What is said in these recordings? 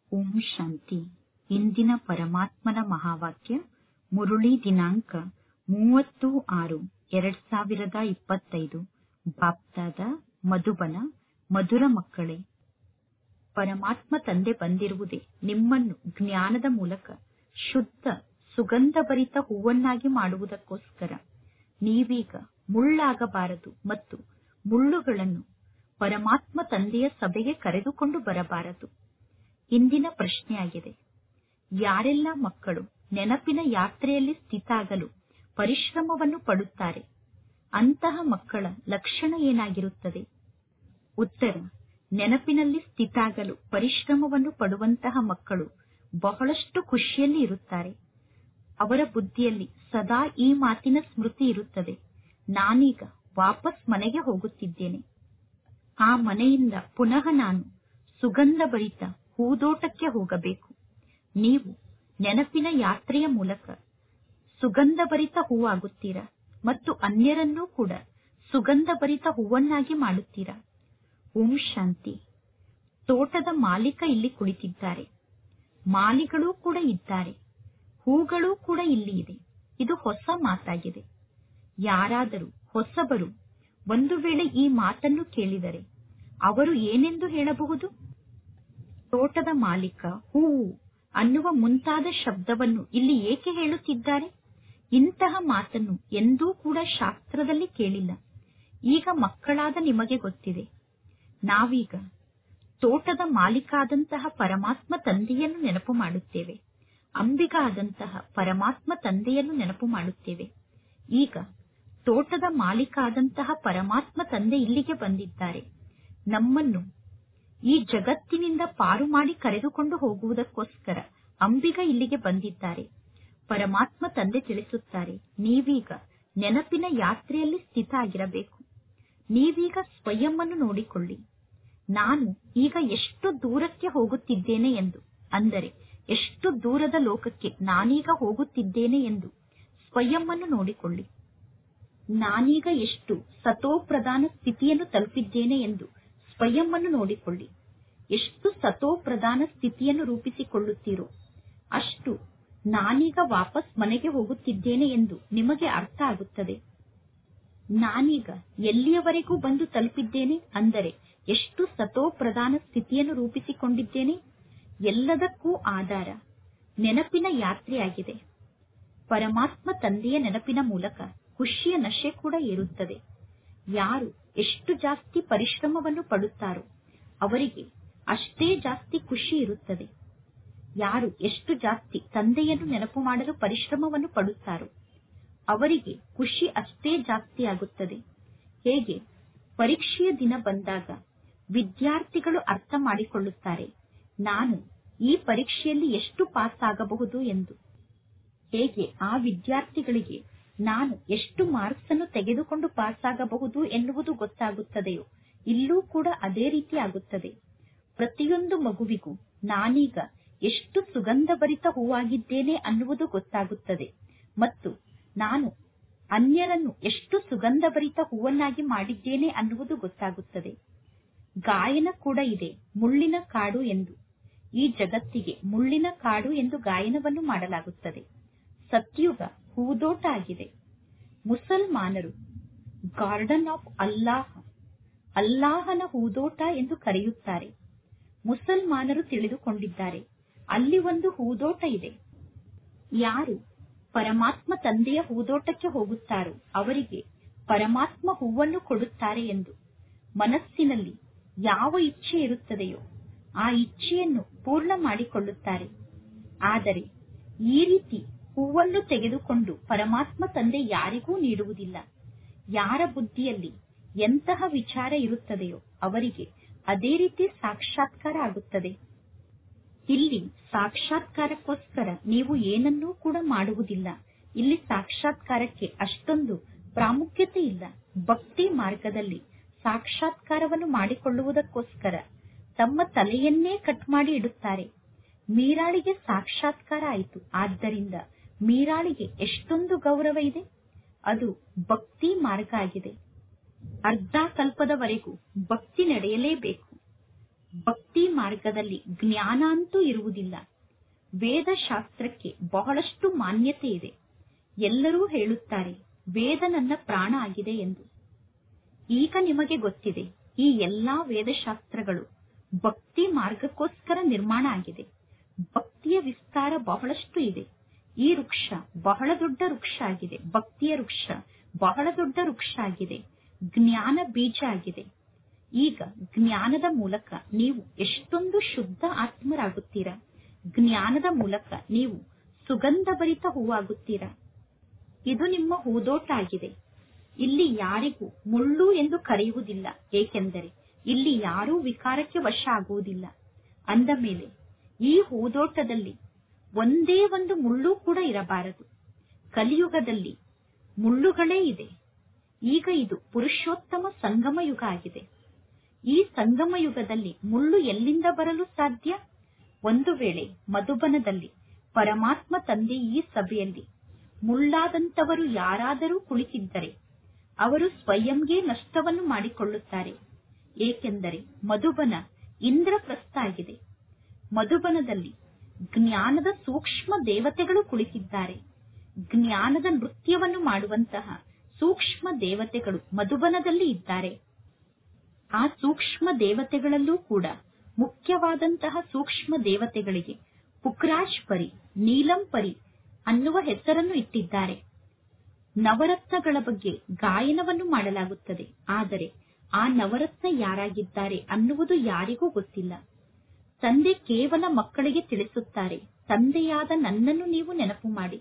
ಓಂ ಶಾಂತಿ ಇಂದಿನ ಪರಮಾತ್ಮನ ಮಹಾವಾಕ್ಯ ಮುರುಳಿ ದಿನಾಂಕ ಮೂವತ್ತು ಆರು ಎರಡ್ ಸಾವಿರದ ಇಪ್ಪತ್ತೈದು ಬಾಪ್ದಾದ ಮಧುಬನ ಮಧುರ ಮಕ್ಕಳೇ ಪರಮಾತ್ಮ ತಂದೆ ಬಂದಿರುವುದೇ ನಿಮ್ಮನ್ನು ಜ್ಞಾನದ ಮೂಲಕ ಶುದ್ಧ ಸುಗಂಧಭರಿತ ಹೂವನ್ನಾಗಿ ಮಾಡುವುದಕ್ಕೋಸ್ಕರ ನೀವೀಗ ಮುಳ್ಳಾಗಬಾರದು ಮತ್ತು ಮುಳ್ಳುಗಳನ್ನು ಪರಮಾತ್ಮ ತಂದೆಯ ಸಭೆಗೆ ಕರೆದುಕೊಂಡು ಬರಬಾರದು ಇಂದಿನ ಪ್ರಶ್ನೆಯಾಗಿದೆ ಯಾರೆಲ್ಲ ಮಕ್ಕಳು ನೆನಪಿನ ಯಾತ್ರೆಯಲ್ಲಿ ಸ್ಥಿತಾಗಲು ಪರಿಶ್ರಮವನ್ನು ಪಡುತ್ತಾರೆ ಅಂತಹ ಮಕ್ಕಳ ಲಕ್ಷಣ ಏನಾಗಿರುತ್ತದೆ ಉತ್ತರ ನೆನಪಿನಲ್ಲಿ ಸ್ಥಿತಾಗಲು ಪರಿಶ್ರಮವನ್ನು ಪಡುವಂತಹ ಮಕ್ಕಳು ಬಹಳಷ್ಟು ಖುಷಿಯಲ್ಲಿ ಇರುತ್ತಾರೆ ಅವರ ಬುದ್ಧಿಯಲ್ಲಿ ಸದಾ ಈ ಮಾತಿನ ಸ್ಮೃತಿ ಇರುತ್ತದೆ ನಾನೀಗ ವಾಪಸ್ ಮನೆಗೆ ಹೋಗುತ್ತಿದ್ದೇನೆ ಆ ಮನೆಯಿಂದ ಪುನಃ ನಾನು ಸುಗಂಧಭರಿತ ಹೂದೋಟಕ್ಕೆ ಹೋಗಬೇಕು ನೀವು ನೆನಪಿನ ಯಾತ್ರೆಯ ಮೂಲಕ ಸುಗಂಧಭರಿತ ಹೂವಾಗುತ್ತೀರಾ ಮತ್ತು ಅನ್ಯರನ್ನೂ ಕೂಡ ಸುಗಂಧಭರಿತ ಹೂವನ್ನಾಗಿ ಮಾಡುತ್ತೀರಾ ಓಂ ಶಾಂತಿ ತೋಟದ ಮಾಲೀಕ ಇಲ್ಲಿ ಕುಳಿತಿದ್ದಾರೆ ಮಾಲಿಗಳೂ ಕೂಡ ಇದ್ದಾರೆ ಹೂಗಳೂ ಕೂಡ ಇಲ್ಲಿ ಇದೆ ಇದು ಹೊಸ ಮಾತಾಗಿದೆ ಯಾರಾದರೂ ಹೊಸಬರು ಒಂದು ವೇಳೆ ಈ ಮಾತನ್ನು ಕೇಳಿದರೆ ಅವರು ಏನೆಂದು ಹೇಳಬಹುದು ತೋಟದ ಮಾಲೀಕ ಹೂವು ಅನ್ನುವ ಮುಂತಾದ ಶಬ್ದವನ್ನು ಇಲ್ಲಿ ಏಕೆ ಹೇಳುತ್ತಿದ್ದಾರೆ ಇಂತಹ ಮಾತನ್ನು ಎಂದೂ ಕೂಡ ಶಾಸ್ತ್ರದಲ್ಲಿ ಕೇಳಿಲ್ಲ ಈಗ ಮಕ್ಕಳಾದ ನಿಮಗೆ ಗೊತ್ತಿದೆ ನಾವೀಗ ತೋಟದ ಮಾಲೀಕಾದಂತಹ ಪರಮಾತ್ಮ ತಂದೆಯನ್ನು ನೆನಪು ಮಾಡುತ್ತೇವೆ ಅಂಬಿಗ ಆದಂತಹ ಪರಮಾತ್ಮ ತಂದೆಯನ್ನು ನೆನಪು ಮಾಡುತ್ತೇವೆ ಈಗ ತೋಟದ ಮಾಲೀಕ ಆದಂತಹ ಪರಮಾತ್ಮ ತಂದೆ ಇಲ್ಲಿಗೆ ಬಂದಿದ್ದಾರೆ ನಮ್ಮನ್ನು ಈ ಜಗತ್ತಿನಿಂದ ಪಾರು ಮಾಡಿ ಕರೆದುಕೊಂಡು ಹೋಗುವುದಕ್ಕೋಸ್ಕರ ಅಂಬಿಗ ಇಲ್ಲಿಗೆ ಬಂದಿದ್ದಾರೆ ಪರಮಾತ್ಮ ತಂದೆ ತಿಳಿಸುತ್ತಾರೆ ನೀವೀಗ ನೆನಪಿನ ಯಾತ್ರೆಯಲ್ಲಿ ಸ್ಥಿತ ಆಗಿರಬೇಕು ನೀವೀಗ ಸ್ವಯಂ ಅನ್ನು ನೋಡಿಕೊಳ್ಳಿ ನಾನು ಈಗ ಎಷ್ಟು ದೂರಕ್ಕೆ ಹೋಗುತ್ತಿದ್ದೇನೆ ಎಂದು ಅಂದರೆ ಎಷ್ಟು ದೂರದ ಲೋಕಕ್ಕೆ ನಾನೀಗ ಹೋಗುತ್ತಿದ್ದೇನೆ ಎಂದು ಸ್ವಯಂ ಅನ್ನು ನೋಡಿಕೊಳ್ಳಿ ನಾನೀಗ ಎಷ್ಟು ಸತೋಪ್ರಧಾನ ಸ್ಥಿತಿಯನ್ನು ತಲುಪಿದ್ದೇನೆ ಎಂದು ಸ್ವಯಂ ಅನ್ನು ನೋಡಿಕೊಳ್ಳಿ ಎಷ್ಟು ಸತೋಪ್ರಧಾನ ಸ್ಥಿತಿಯನ್ನು ರೂಪಿಸಿಕೊಳ್ಳುತ್ತೀರೋ ಅಷ್ಟು ನಾನೀಗ ವಾಪಸ್ ಮನೆಗೆ ಹೋಗುತ್ತಿದ್ದೇನೆ ಎಂದು ನಿಮಗೆ ಅರ್ಥ ಆಗುತ್ತದೆ ನಾನೀಗ ಎಲ್ಲಿಯವರೆಗೂ ಬಂದು ತಲುಪಿದ್ದೇನೆ ಅಂದರೆ ಎಷ್ಟು ಸತೋಪ್ರಧಾನ ಸ್ಥಿತಿಯನ್ನು ರೂಪಿಸಿಕೊಂಡಿದ್ದೇನೆ ಎಲ್ಲದಕ್ಕೂ ಆಧಾರ ನೆನಪಿನ ಯಾತ್ರೆಯಾಗಿದೆ ಪರಮಾತ್ಮ ತಂದೆಯ ನೆನಪಿನ ಮೂಲಕ ಖುಷಿಯ ನಶೆ ಕೂಡ ಏರುತ್ತದೆ ಯಾರು ಎಷ್ಟು ಜಾಸ್ತಿ ಪರಿಶ್ರಮವನ್ನು ಪಡುತ್ತಾರೋ ಅವರಿಗೆ ಅಷ್ಟೇ ಜಾಸ್ತಿ ಖುಷಿ ಇರುತ್ತದೆ ಯಾರು ಎಷ್ಟು ಜಾಸ್ತಿ ತಂದೆಯನ್ನು ನೆನಪು ಮಾಡಲು ಪರಿಶ್ರಮವನ್ನು ಪಡುತ್ತಾರೋ ಅವರಿಗೆ ಖುಷಿ ಅಷ್ಟೇ ಜಾಸ್ತಿ ಆಗುತ್ತದೆ ಹೇಗೆ ಪರೀಕ್ಷೆಯ ದಿನ ಬಂದಾಗ ವಿದ್ಯಾರ್ಥಿಗಳು ಅರ್ಥ ಮಾಡಿಕೊಳ್ಳುತ್ತಾರೆ ನಾನು ಈ ಪರೀಕ್ಷೆಯಲ್ಲಿ ಎಷ್ಟು ಪಾಸ್ ಆಗಬಹುದು ಎಂದು ಹೇಗೆ ಆ ವಿದ್ಯಾರ್ಥಿಗಳಿಗೆ ನಾನು ಎಷ್ಟು ಮಾರ್ಕ್ಸ್ ಅನ್ನು ತೆಗೆದುಕೊಂಡು ಪಾಸ್ ಆಗಬಹುದು ಎನ್ನುವುದು ಗೊತ್ತಾಗುತ್ತದೆಯೋ ಇಲ್ಲೂ ಕೂಡ ಅದೇ ರೀತಿ ಆಗುತ್ತದೆ ಪ್ರತಿಯೊಂದು ಮಗುವಿಗೂ ನಾನೀಗ ಎಷ್ಟು ಸುಗಂಧಭರಿತ ಹೂವಾಗಿದ್ದೇನೆ ಅನ್ನುವುದು ಗೊತ್ತಾಗುತ್ತದೆ ಮತ್ತು ನಾನು ಅನ್ಯರನ್ನು ಎಷ್ಟು ಸುಗಂಧಭರಿತ ಹೂವನ್ನಾಗಿ ಮಾಡಿದ್ದೇನೆ ಅನ್ನುವುದು ಗೊತ್ತಾಗುತ್ತದೆ ಗಾಯನ ಕೂಡ ಇದೆ ಮುಳ್ಳಿನ ಕಾಡು ಎಂದು ಈ ಜಗತ್ತಿಗೆ ಮುಳ್ಳಿನ ಕಾಡು ಎಂದು ಗಾಯನವನ್ನು ಮಾಡಲಾಗುತ್ತದೆ ಸತ್ಯುಗ ಹೂದೋಟ ಆಗಿದೆ ಮುಸಲ್ಮಾನರು ಗಾರ್ಡನ್ ಆಫ್ ಅಲ್ಲಾಹ್ ಅಲ್ಲಾಹನ ಹೂದೋಟ ಎಂದು ಕರೆಯುತ್ತಾರೆ ಮುಸಲ್ಮಾನರು ತಿಳಿದುಕೊಂಡಿದ್ದಾರೆ ಅಲ್ಲಿ ಒಂದು ಹೂದೋಟ ಇದೆ ಯಾರು ಪರಮಾತ್ಮ ತಂದೆಯ ಹೂದೋಟಕ್ಕೆ ಹೋಗುತ್ತಾರೋ ಅವರಿಗೆ ಪರಮಾತ್ಮ ಹೂವನ್ನು ಕೊಡುತ್ತಾರೆ ಎಂದು ಮನಸ್ಸಿನಲ್ಲಿ ಯಾವ ಇಚ್ಛೆ ಇರುತ್ತದೆಯೋ ಆ ಇಚ್ಛೆಯನ್ನು ಪೂರ್ಣ ಮಾಡಿಕೊಳ್ಳುತ್ತಾರೆ ಆದರೆ ಈ ರೀತಿ ಹೂವನ್ನು ತೆಗೆದುಕೊಂಡು ಪರಮಾತ್ಮ ತಂದೆ ಯಾರಿಗೂ ನೀಡುವುದಿಲ್ಲ ಯಾರ ಬುದ್ಧಿಯಲ್ಲಿ ಎಂತಹ ವಿಚಾರ ಇರುತ್ತದೆಯೋ ಅವರಿಗೆ ಅದೇ ರೀತಿ ಸಾಕ್ಷಾತ್ಕಾರ ಆಗುತ್ತದೆ ಇಲ್ಲಿ ಸಾಕ್ಷಾತ್ಕಾರಕ್ಕೋಸ್ಕರ ನೀವು ಏನನ್ನೂ ಕೂಡ ಮಾಡುವುದಿಲ್ಲ ಇಲ್ಲಿ ಸಾಕ್ಷಾತ್ಕಾರಕ್ಕೆ ಅಷ್ಟೊಂದು ಪ್ರಾಮುಖ್ಯತೆ ಇಲ್ಲ ಭಕ್ತಿ ಮಾರ್ಗದಲ್ಲಿ ಸಾಕ್ಷಾತ್ಕಾರವನ್ನು ಮಾಡಿಕೊಳ್ಳುವುದಕ್ಕೋಸ್ಕರ ತಮ್ಮ ತಲೆಯನ್ನೇ ಕಟ್ ಮಾಡಿ ಇಡುತ್ತಾರೆ ಮೀರಾಳಿಗೆ ಸಾಕ್ಷಾತ್ಕಾರ ಆಯಿತು ಆದ್ದರಿಂದ ಮೀರಾಳಿಗೆ ಎಷ್ಟೊಂದು ಗೌರವ ಇದೆ ಅದು ಭಕ್ತಿ ಮಾರ್ಗ ಆಗಿದೆ ಅರ್ಧ ಕಲ್ಪದವರೆಗೂ ಭಕ್ತಿ ನಡೆಯಲೇಬೇಕು ಭಕ್ತಿ ಮಾರ್ಗದಲ್ಲಿ ಜ್ಞಾನ ಅಂತೂ ಇರುವುದಿಲ್ಲ ವೇದಶಾಸ್ತ್ರಕ್ಕೆ ಬಹಳಷ್ಟು ಮಾನ್ಯತೆ ಇದೆ ಎಲ್ಲರೂ ಹೇಳುತ್ತಾರೆ ವೇದ ನನ್ನ ಪ್ರಾಣ ಆಗಿದೆ ಎಂದು ಈಗ ನಿಮಗೆ ಗೊತ್ತಿದೆ ಈ ಎಲ್ಲಾ ವೇದಶಾಸ್ತ್ರಗಳು ಭಕ್ತಿ ಮಾರ್ಗಕ್ಕೋಸ್ಕರ ನಿರ್ಮಾಣ ಆಗಿದೆ ಭಕ್ತಿಯ ವಿಸ್ತಾರ ಬಹಳಷ್ಟು ಇದೆ ಈ ವೃಕ್ಷ ಬಹಳ ದೊಡ್ಡ ವೃಕ್ಷ ಆಗಿದೆ ಭಕ್ತಿಯ ವೃಕ್ಷ ಬಹಳ ದೊಡ್ಡ ವೃಕ್ಷ ಆಗಿದೆ ಜ್ಞಾನ ಬೀಜ ಆಗಿದೆ ಈಗ ಜ್ಞಾನದ ಮೂಲಕ ನೀವು ಎಷ್ಟೊಂದು ಶುದ್ಧ ಆತ್ಮರಾಗುತ್ತೀರಾ ಜ್ಞಾನದ ಮೂಲಕ ನೀವು ಸುಗಂಧಭರಿತ ಹೂವಾಗುತ್ತೀರಾ ಇದು ನಿಮ್ಮ ಹೂದೋಟ ಆಗಿದೆ ಇಲ್ಲಿ ಯಾರಿಗೂ ಮುಳ್ಳು ಎಂದು ಕರೆಯುವುದಿಲ್ಲ ಏಕೆಂದರೆ ಇಲ್ಲಿ ಯಾರೂ ವಿಕಾರಕ್ಕೆ ವಶ ಆಗುವುದಿಲ್ಲ ಅಂದ ಮೇಲೆ ಈ ಹೂದೋಟದಲ್ಲಿ ಒಂದೇ ಒಂದು ಮುಳ್ಳು ಕೂಡ ಇರಬಾರದು ಕಲಿಯುಗದಲ್ಲಿ ಮುಳ್ಳುಗಳೇ ಇದೆ ಈಗ ಇದು ಪುರುಷೋತ್ತಮ ಸಂಗಮ ಯುಗ ಆಗಿದೆ ಈ ಸಂಗಮ ಯುಗದಲ್ಲಿ ಮುಳ್ಳು ಎಲ್ಲಿಂದ ಬರಲು ಸಾಧ್ಯ ಒಂದು ವೇಳೆ ಮಧುಬನದಲ್ಲಿ ಪರಮಾತ್ಮ ತಂದೆ ಈ ಸಭೆಯಲ್ಲಿ ಮುಳ್ಳಾದಂತವರು ಯಾರಾದರೂ ಕುಳಿತಿದ್ದರೆ ಅವರು ಸ್ವಯಂಗೆ ನಷ್ಟವನ್ನು ಮಾಡಿಕೊಳ್ಳುತ್ತಾರೆ ಏಕೆಂದರೆ ಮಧುಬನ ಇಂದ್ರಪ್ರಸ್ಥ ಆಗಿದೆ ಮಧುಬನದಲ್ಲಿ ಜ್ಞಾನದ ಸೂಕ್ಷ್ಮ ದೇವತೆಗಳು ಕುಳಿತಿದ್ದಾರೆ ಜ್ಞಾನದ ನೃತ್ಯವನ್ನು ಮಾಡುವಂತಹ ಸೂಕ್ಷ್ಮ ದೇವತೆಗಳು ಮಧುಬನದಲ್ಲಿ ಇದ್ದಾರೆ ಆ ಸೂಕ್ಷ್ಮ ದೇವತೆಗಳಲ್ಲೂ ಕೂಡ ಮುಖ್ಯವಾದಂತಹ ಸೂಕ್ಷ್ಮ ದೇವತೆಗಳಿಗೆ ಪುಕ್ರಾಜ್ ಪರಿ ನೀಲಂ ಪರಿ ಅನ್ನುವ ಹೆಸರನ್ನು ಇಟ್ಟಿದ್ದಾರೆ ನವರತ್ನಗಳ ಬಗ್ಗೆ ಗಾಯನವನ್ನು ಮಾಡಲಾಗುತ್ತದೆ ಆದರೆ ಆ ನವರತ್ನ ಯಾರಾಗಿದ್ದಾರೆ ಅನ್ನುವುದು ಯಾರಿಗೂ ಗೊತ್ತಿಲ್ಲ ತಂದೆ ಕೇವಲ ಮಕ್ಕಳಿಗೆ ತಿಳಿಸುತ್ತಾರೆ ತಂದೆಯಾದ ನನ್ನನ್ನು ನೀವು ನೆನಪು ಮಾಡಿ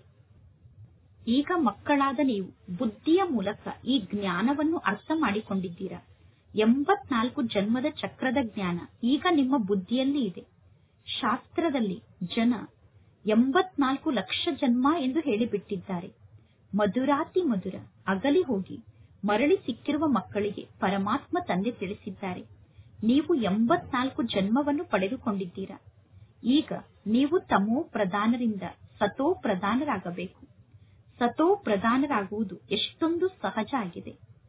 ಈಗ ಮಕ್ಕಳಾದ ನೀವು ಬುದ್ಧಿಯ ಮೂಲಕ ಈ ಜ್ಞಾನವನ್ನು ಅರ್ಥ ಮಾಡಿಕೊಂಡಿದ್ದೀರಾ ಎಂಬತ್ನಾಲ್ಕು ಜನ್ಮದ ಚಕ್ರದ ಜ್ಞಾನ ಈಗ ನಿಮ್ಮ ಬುದ್ಧಿಯಲ್ಲಿ ಇದೆ ಶಾಸ್ತ್ರದಲ್ಲಿ ಜನ ಎಂಬತ್ನಾಲ್ಕು ಲಕ್ಷ ಜನ್ಮ ಎಂದು ಹೇಳಿಬಿಟ್ಟಿದ್ದಾರೆ ಮಧುರಾತಿ ಮಧುರ ಅಗಲಿ ಹೋಗಿ ಮರಳಿ ಸಿಕ್ಕಿರುವ ಮಕ್ಕಳಿಗೆ ಪರಮಾತ್ಮ ತಂದೆ ತಿಳಿಸಿದ್ದಾರೆ ನೀವು ಎಂಬತ್ನಾಲ್ಕು ಜನ್ಮವನ್ನು ಪಡೆದುಕೊಂಡಿದ್ದೀರಾ ಈಗ ನೀವು ತಮೋ ಪ್ರಧಾನರಿಂದ ಸತೋ ಪ್ರಧಾನರಾಗಬೇಕು ಸತೋ ಪ್ರಧಾನರಾಗುವುದು ಎಷ್ಟೊಂದು ಸಹಜ ಆಗಿದೆ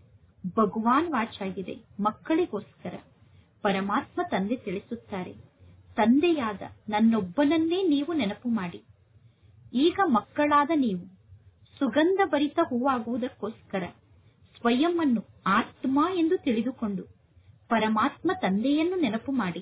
ಭಗವಾನ್ ವಾಚಾಗಿದೆ ಮಕ್ಕಳಿಗೋಸ್ಕರ ಪರಮಾತ್ಮ ತಂದೆ ತಿಳಿಸುತ್ತಾರೆ ತಂದೆಯಾದ ನನ್ನೊಬ್ಬನನ್ನೇ ನೀವು ನೆನಪು ಮಾಡಿ ಈಗ ಮಕ್ಕಳಾದ ನೀವು ಸುಗಂಧ ಭರಿತ ಹೂವಾಗುವುದಕ್ಕೋಸ್ಕರ ಸ್ವಯಂ ಅನ್ನು ಆತ್ಮ ಎಂದು ತಿಳಿದುಕೊಂಡು ಪರಮಾತ್ಮ ತಂದೆಯನ್ನು ನೆನಪು ಮಾಡಿ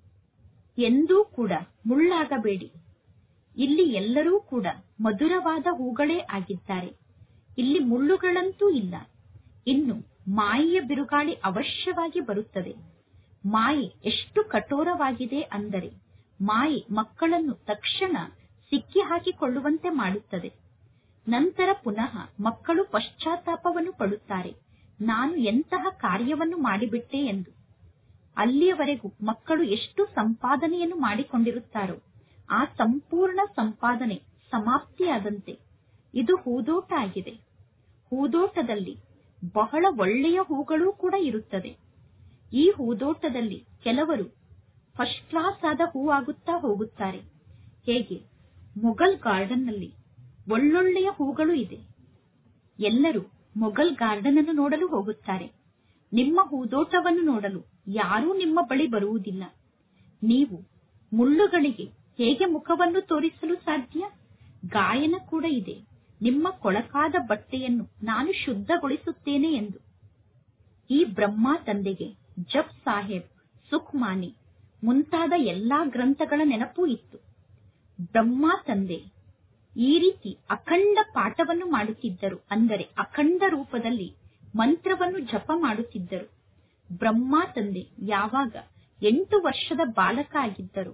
ಎಂದೂ ಕೂಡ ಮುಳ್ಳಾಗಬೇಡಿ ಇಲ್ಲಿ ಎಲ್ಲರೂ ಕೂಡ ಮಧುರವಾದ ಹೂಗಳೇ ಆಗಿದ್ದಾರೆ ಇಲ್ಲಿ ಮುಳ್ಳುಗಳಂತೂ ಇಲ್ಲ ಇನ್ನು ಮಾಯೆಯ ಬಿರುಗಾಳಿ ಅವಶ್ಯವಾಗಿ ಬರುತ್ತದೆ ಮಾಯೆ ಎಷ್ಟು ಕಠೋರವಾಗಿದೆ ಅಂದರೆ ಮಾಯೆ ಮಕ್ಕಳನ್ನು ತಕ್ಷಣ ಸಿಕ್ಕಿ ಹಾಕಿಕೊಳ್ಳುವಂತೆ ಮಾಡುತ್ತದೆ ನಂತರ ಪುನಃ ಮಕ್ಕಳು ಪಶ್ಚಾತ್ತಾಪವನ್ನು ಪಡುತ್ತಾರೆ ನಾನು ಎಂತಹ ಕಾರ್ಯವನ್ನು ಮಾಡಿಬಿಟ್ಟೆ ಎಂದು ಅಲ್ಲಿಯವರೆಗೂ ಮಕ್ಕಳು ಎಷ್ಟು ಸಂಪಾದನೆಯನ್ನು ಮಾಡಿಕೊಂಡಿರುತ್ತಾರೋ ಆ ಸಂಪೂರ್ಣ ಸಂಪಾದನೆ ಸಮಾಪ್ತಿಯಾದಂತೆ ಇದು ಹೂದೋಟ ಆಗಿದೆ ಹೂದೋಟದಲ್ಲಿ ಬಹಳ ಒಳ್ಳೆಯ ಹೂಗಳೂ ಕೂಡ ಇರುತ್ತದೆ ಈ ಹೂದೋಟದಲ್ಲಿ ಕೆಲವರು ಫಸ್ಟ್ ಕ್ಲಾಸ್ ಆದ ಹೂವಾಗುತ್ತಾ ಹೋಗುತ್ತಾರೆ ಹೇಗೆ ಮೊಘಲ್ ಗಾರ್ಡನ್ ನಲ್ಲಿ ಒಳ್ಳೊಳ್ಳೆಯ ಹೂಗಳು ಇದೆ ಎಲ್ಲರೂ ಮೊಘಲ್ ಗಾರ್ಡನ್ ಅನ್ನು ನೋಡಲು ಹೋಗುತ್ತಾರೆ ನಿಮ್ಮ ಹೂದೋಟವನ್ನು ನೋಡಲು ಯಾರೂ ನಿಮ್ಮ ಬಳಿ ಬರುವುದಿಲ್ಲ ನೀವು ಮುಳ್ಳುಗಳಿಗೆ ಹೇಗೆ ಮುಖವನ್ನು ತೋರಿಸಲು ಸಾಧ್ಯ ಗಾಯನ ಕೂಡ ಇದೆ ನಿಮ್ಮ ಕೊಳಕಾದ ಬಟ್ಟೆಯನ್ನು ನಾನು ಶುದ್ಧಗೊಳಿಸುತ್ತೇನೆ ಎಂದು ಈ ಬ್ರಹ್ಮ ತಂದೆಗೆ ಜಪ್ ಸಾಹೇಬ್ ಸುಖ್ಮಾನಿ ಮುಂತಾದ ಎಲ್ಲಾ ಗ್ರಂಥಗಳ ನೆನಪು ಇತ್ತು ಬ್ರಹ್ಮ ತಂದೆ ಈ ರೀತಿ ಅಖಂಡ ಪಾಠವನ್ನು ಮಾಡುತ್ತಿದ್ದರು ಅಂದರೆ ಅಖಂಡ ರೂಪದಲ್ಲಿ ಮಂತ್ರವನ್ನು ಜಪ ಮಾಡುತ್ತಿದ್ದರು ಬ್ರಹ್ಮ ತಂದೆ ಯಾವಾಗ ಎಂಟು ವರ್ಷದ ಬಾಲಕ ಆಗಿದ್ದರು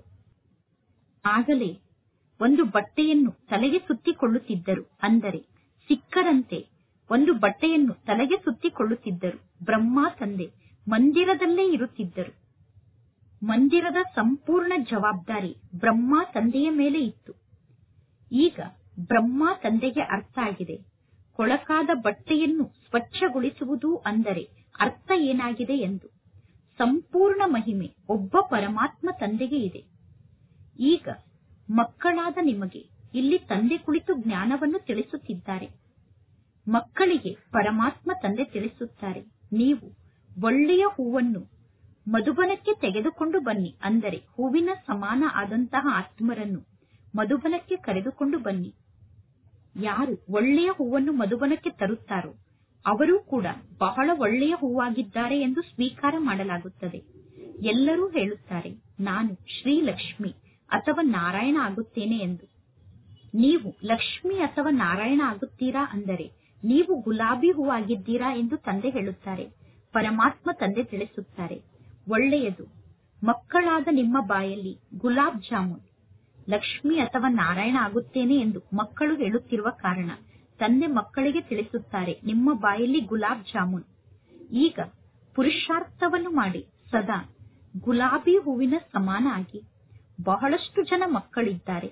ಆಗಲೇ ಒಂದು ಬಟ್ಟೆಯನ್ನು ತಲೆಗೆ ಸುತ್ತಿಕೊಳ್ಳುತ್ತಿದ್ದರು ಅಂದರೆ ಸಿಕ್ಕರಂತೆ ಒಂದು ಬಟ್ಟೆಯನ್ನು ತಲೆಗೆ ಸುತ್ತಿಕೊಳ್ಳುತ್ತಿದ್ದರು ಬ್ರಹ್ಮ ತಂದೆ ಮಂದಿರದಲ್ಲೇ ಇರುತ್ತಿದ್ದರು ಮಂದಿರದ ಸಂಪೂರ್ಣ ಜವಾಬ್ದಾರಿ ಬ್ರಹ್ಮ ತಂದೆಯ ಮೇಲೆ ಇತ್ತು ಈಗ ಬ್ರಹ್ಮ ತಂದೆಗೆ ಅರ್ಥ ಆಗಿದೆ ಕೊಳಕಾದ ಬಟ್ಟೆಯನ್ನು ಸ್ವಚ್ಛಗೊಳಿಸುವುದು ಅಂದರೆ ಅರ್ಥ ಏನಾಗಿದೆ ಎಂದು ಸಂಪೂರ್ಣ ಮಹಿಮೆ ಒಬ್ಬ ಪರಮಾತ್ಮ ತಂದೆಗೆ ಇದೆ ಈಗ ಮಕ್ಕಳಾದ ನಿಮಗೆ ಇಲ್ಲಿ ತಂದೆ ಕುಳಿತು ಜ್ಞಾನವನ್ನು ತಿಳಿಸುತ್ತಿದ್ದಾರೆ ಮಕ್ಕಳಿಗೆ ಪರಮಾತ್ಮ ತಂದೆ ತಿಳಿಸುತ್ತಾರೆ ನೀವು ಒಳ್ಳೆಯ ಹೂವನ್ನು ಮಧುಬನಕ್ಕೆ ತೆಗೆದುಕೊಂಡು ಬನ್ನಿ ಅಂದರೆ ಹೂವಿನ ಸಮಾನ ಆದಂತಹ ಆತ್ಮರನ್ನು ಮಧುಬನಕ್ಕೆ ಕರೆದುಕೊಂಡು ಬನ್ನಿ ಯಾರು ಒಳ್ಳೆಯ ಹೂವನ್ನು ಮಧುಬನಕ್ಕೆ ತರುತ್ತಾರೋ ಅವರೂ ಕೂಡ ಬಹಳ ಒಳ್ಳೆಯ ಹೂವಾಗಿದ್ದಾರೆ ಎಂದು ಸ್ವೀಕಾರ ಮಾಡಲಾಗುತ್ತದೆ ಎಲ್ಲರೂ ಹೇಳುತ್ತಾರೆ ನಾನು ಶ್ರೀಲಕ್ಷ್ಮಿ ಅಥವಾ ನಾರಾಯಣ ಆಗುತ್ತೇನೆ ಎಂದು ನೀವು ಲಕ್ಷ್ಮಿ ಅಥವಾ ನಾರಾಯಣ ಆಗುತ್ತೀರಾ ಅಂದರೆ ನೀವು ಗುಲಾಬಿ ಹೂವಾಗಿದ್ದೀರಾ ಎಂದು ತಂದೆ ಹೇಳುತ್ತಾರೆ ಪರಮಾತ್ಮ ತಂದೆ ತಿಳಿಸುತ್ತಾರೆ ಒಳ್ಳೆಯದು ಮಕ್ಕಳಾದ ನಿಮ್ಮ ಬಾಯಲ್ಲಿ ಗುಲಾಬ್ ಜಾಮೂನ್ ಲಕ್ಷ್ಮಿ ಅಥವಾ ನಾರಾಯಣ ಆಗುತ್ತೇನೆ ಎಂದು ಮಕ್ಕಳು ಹೇಳುತ್ತಿರುವ ಕಾರಣ ತಂದೆ ಮಕ್ಕಳಿಗೆ ತಿಳಿಸುತ್ತಾರೆ ನಿಮ್ಮ ಬಾಯಲ್ಲಿ ಗುಲಾಬ್ ಜಾಮೂನ್ ಈಗ ಪುರುಷಾರ್ಥವನ್ನು ಮಾಡಿ ಸದಾ ಗುಲಾಬಿ ಹೂವಿನ ಸಮಾನ ಆಗಿ ಬಹಳಷ್ಟು ಜನ ಮಕ್ಕಳಿದ್ದಾರೆ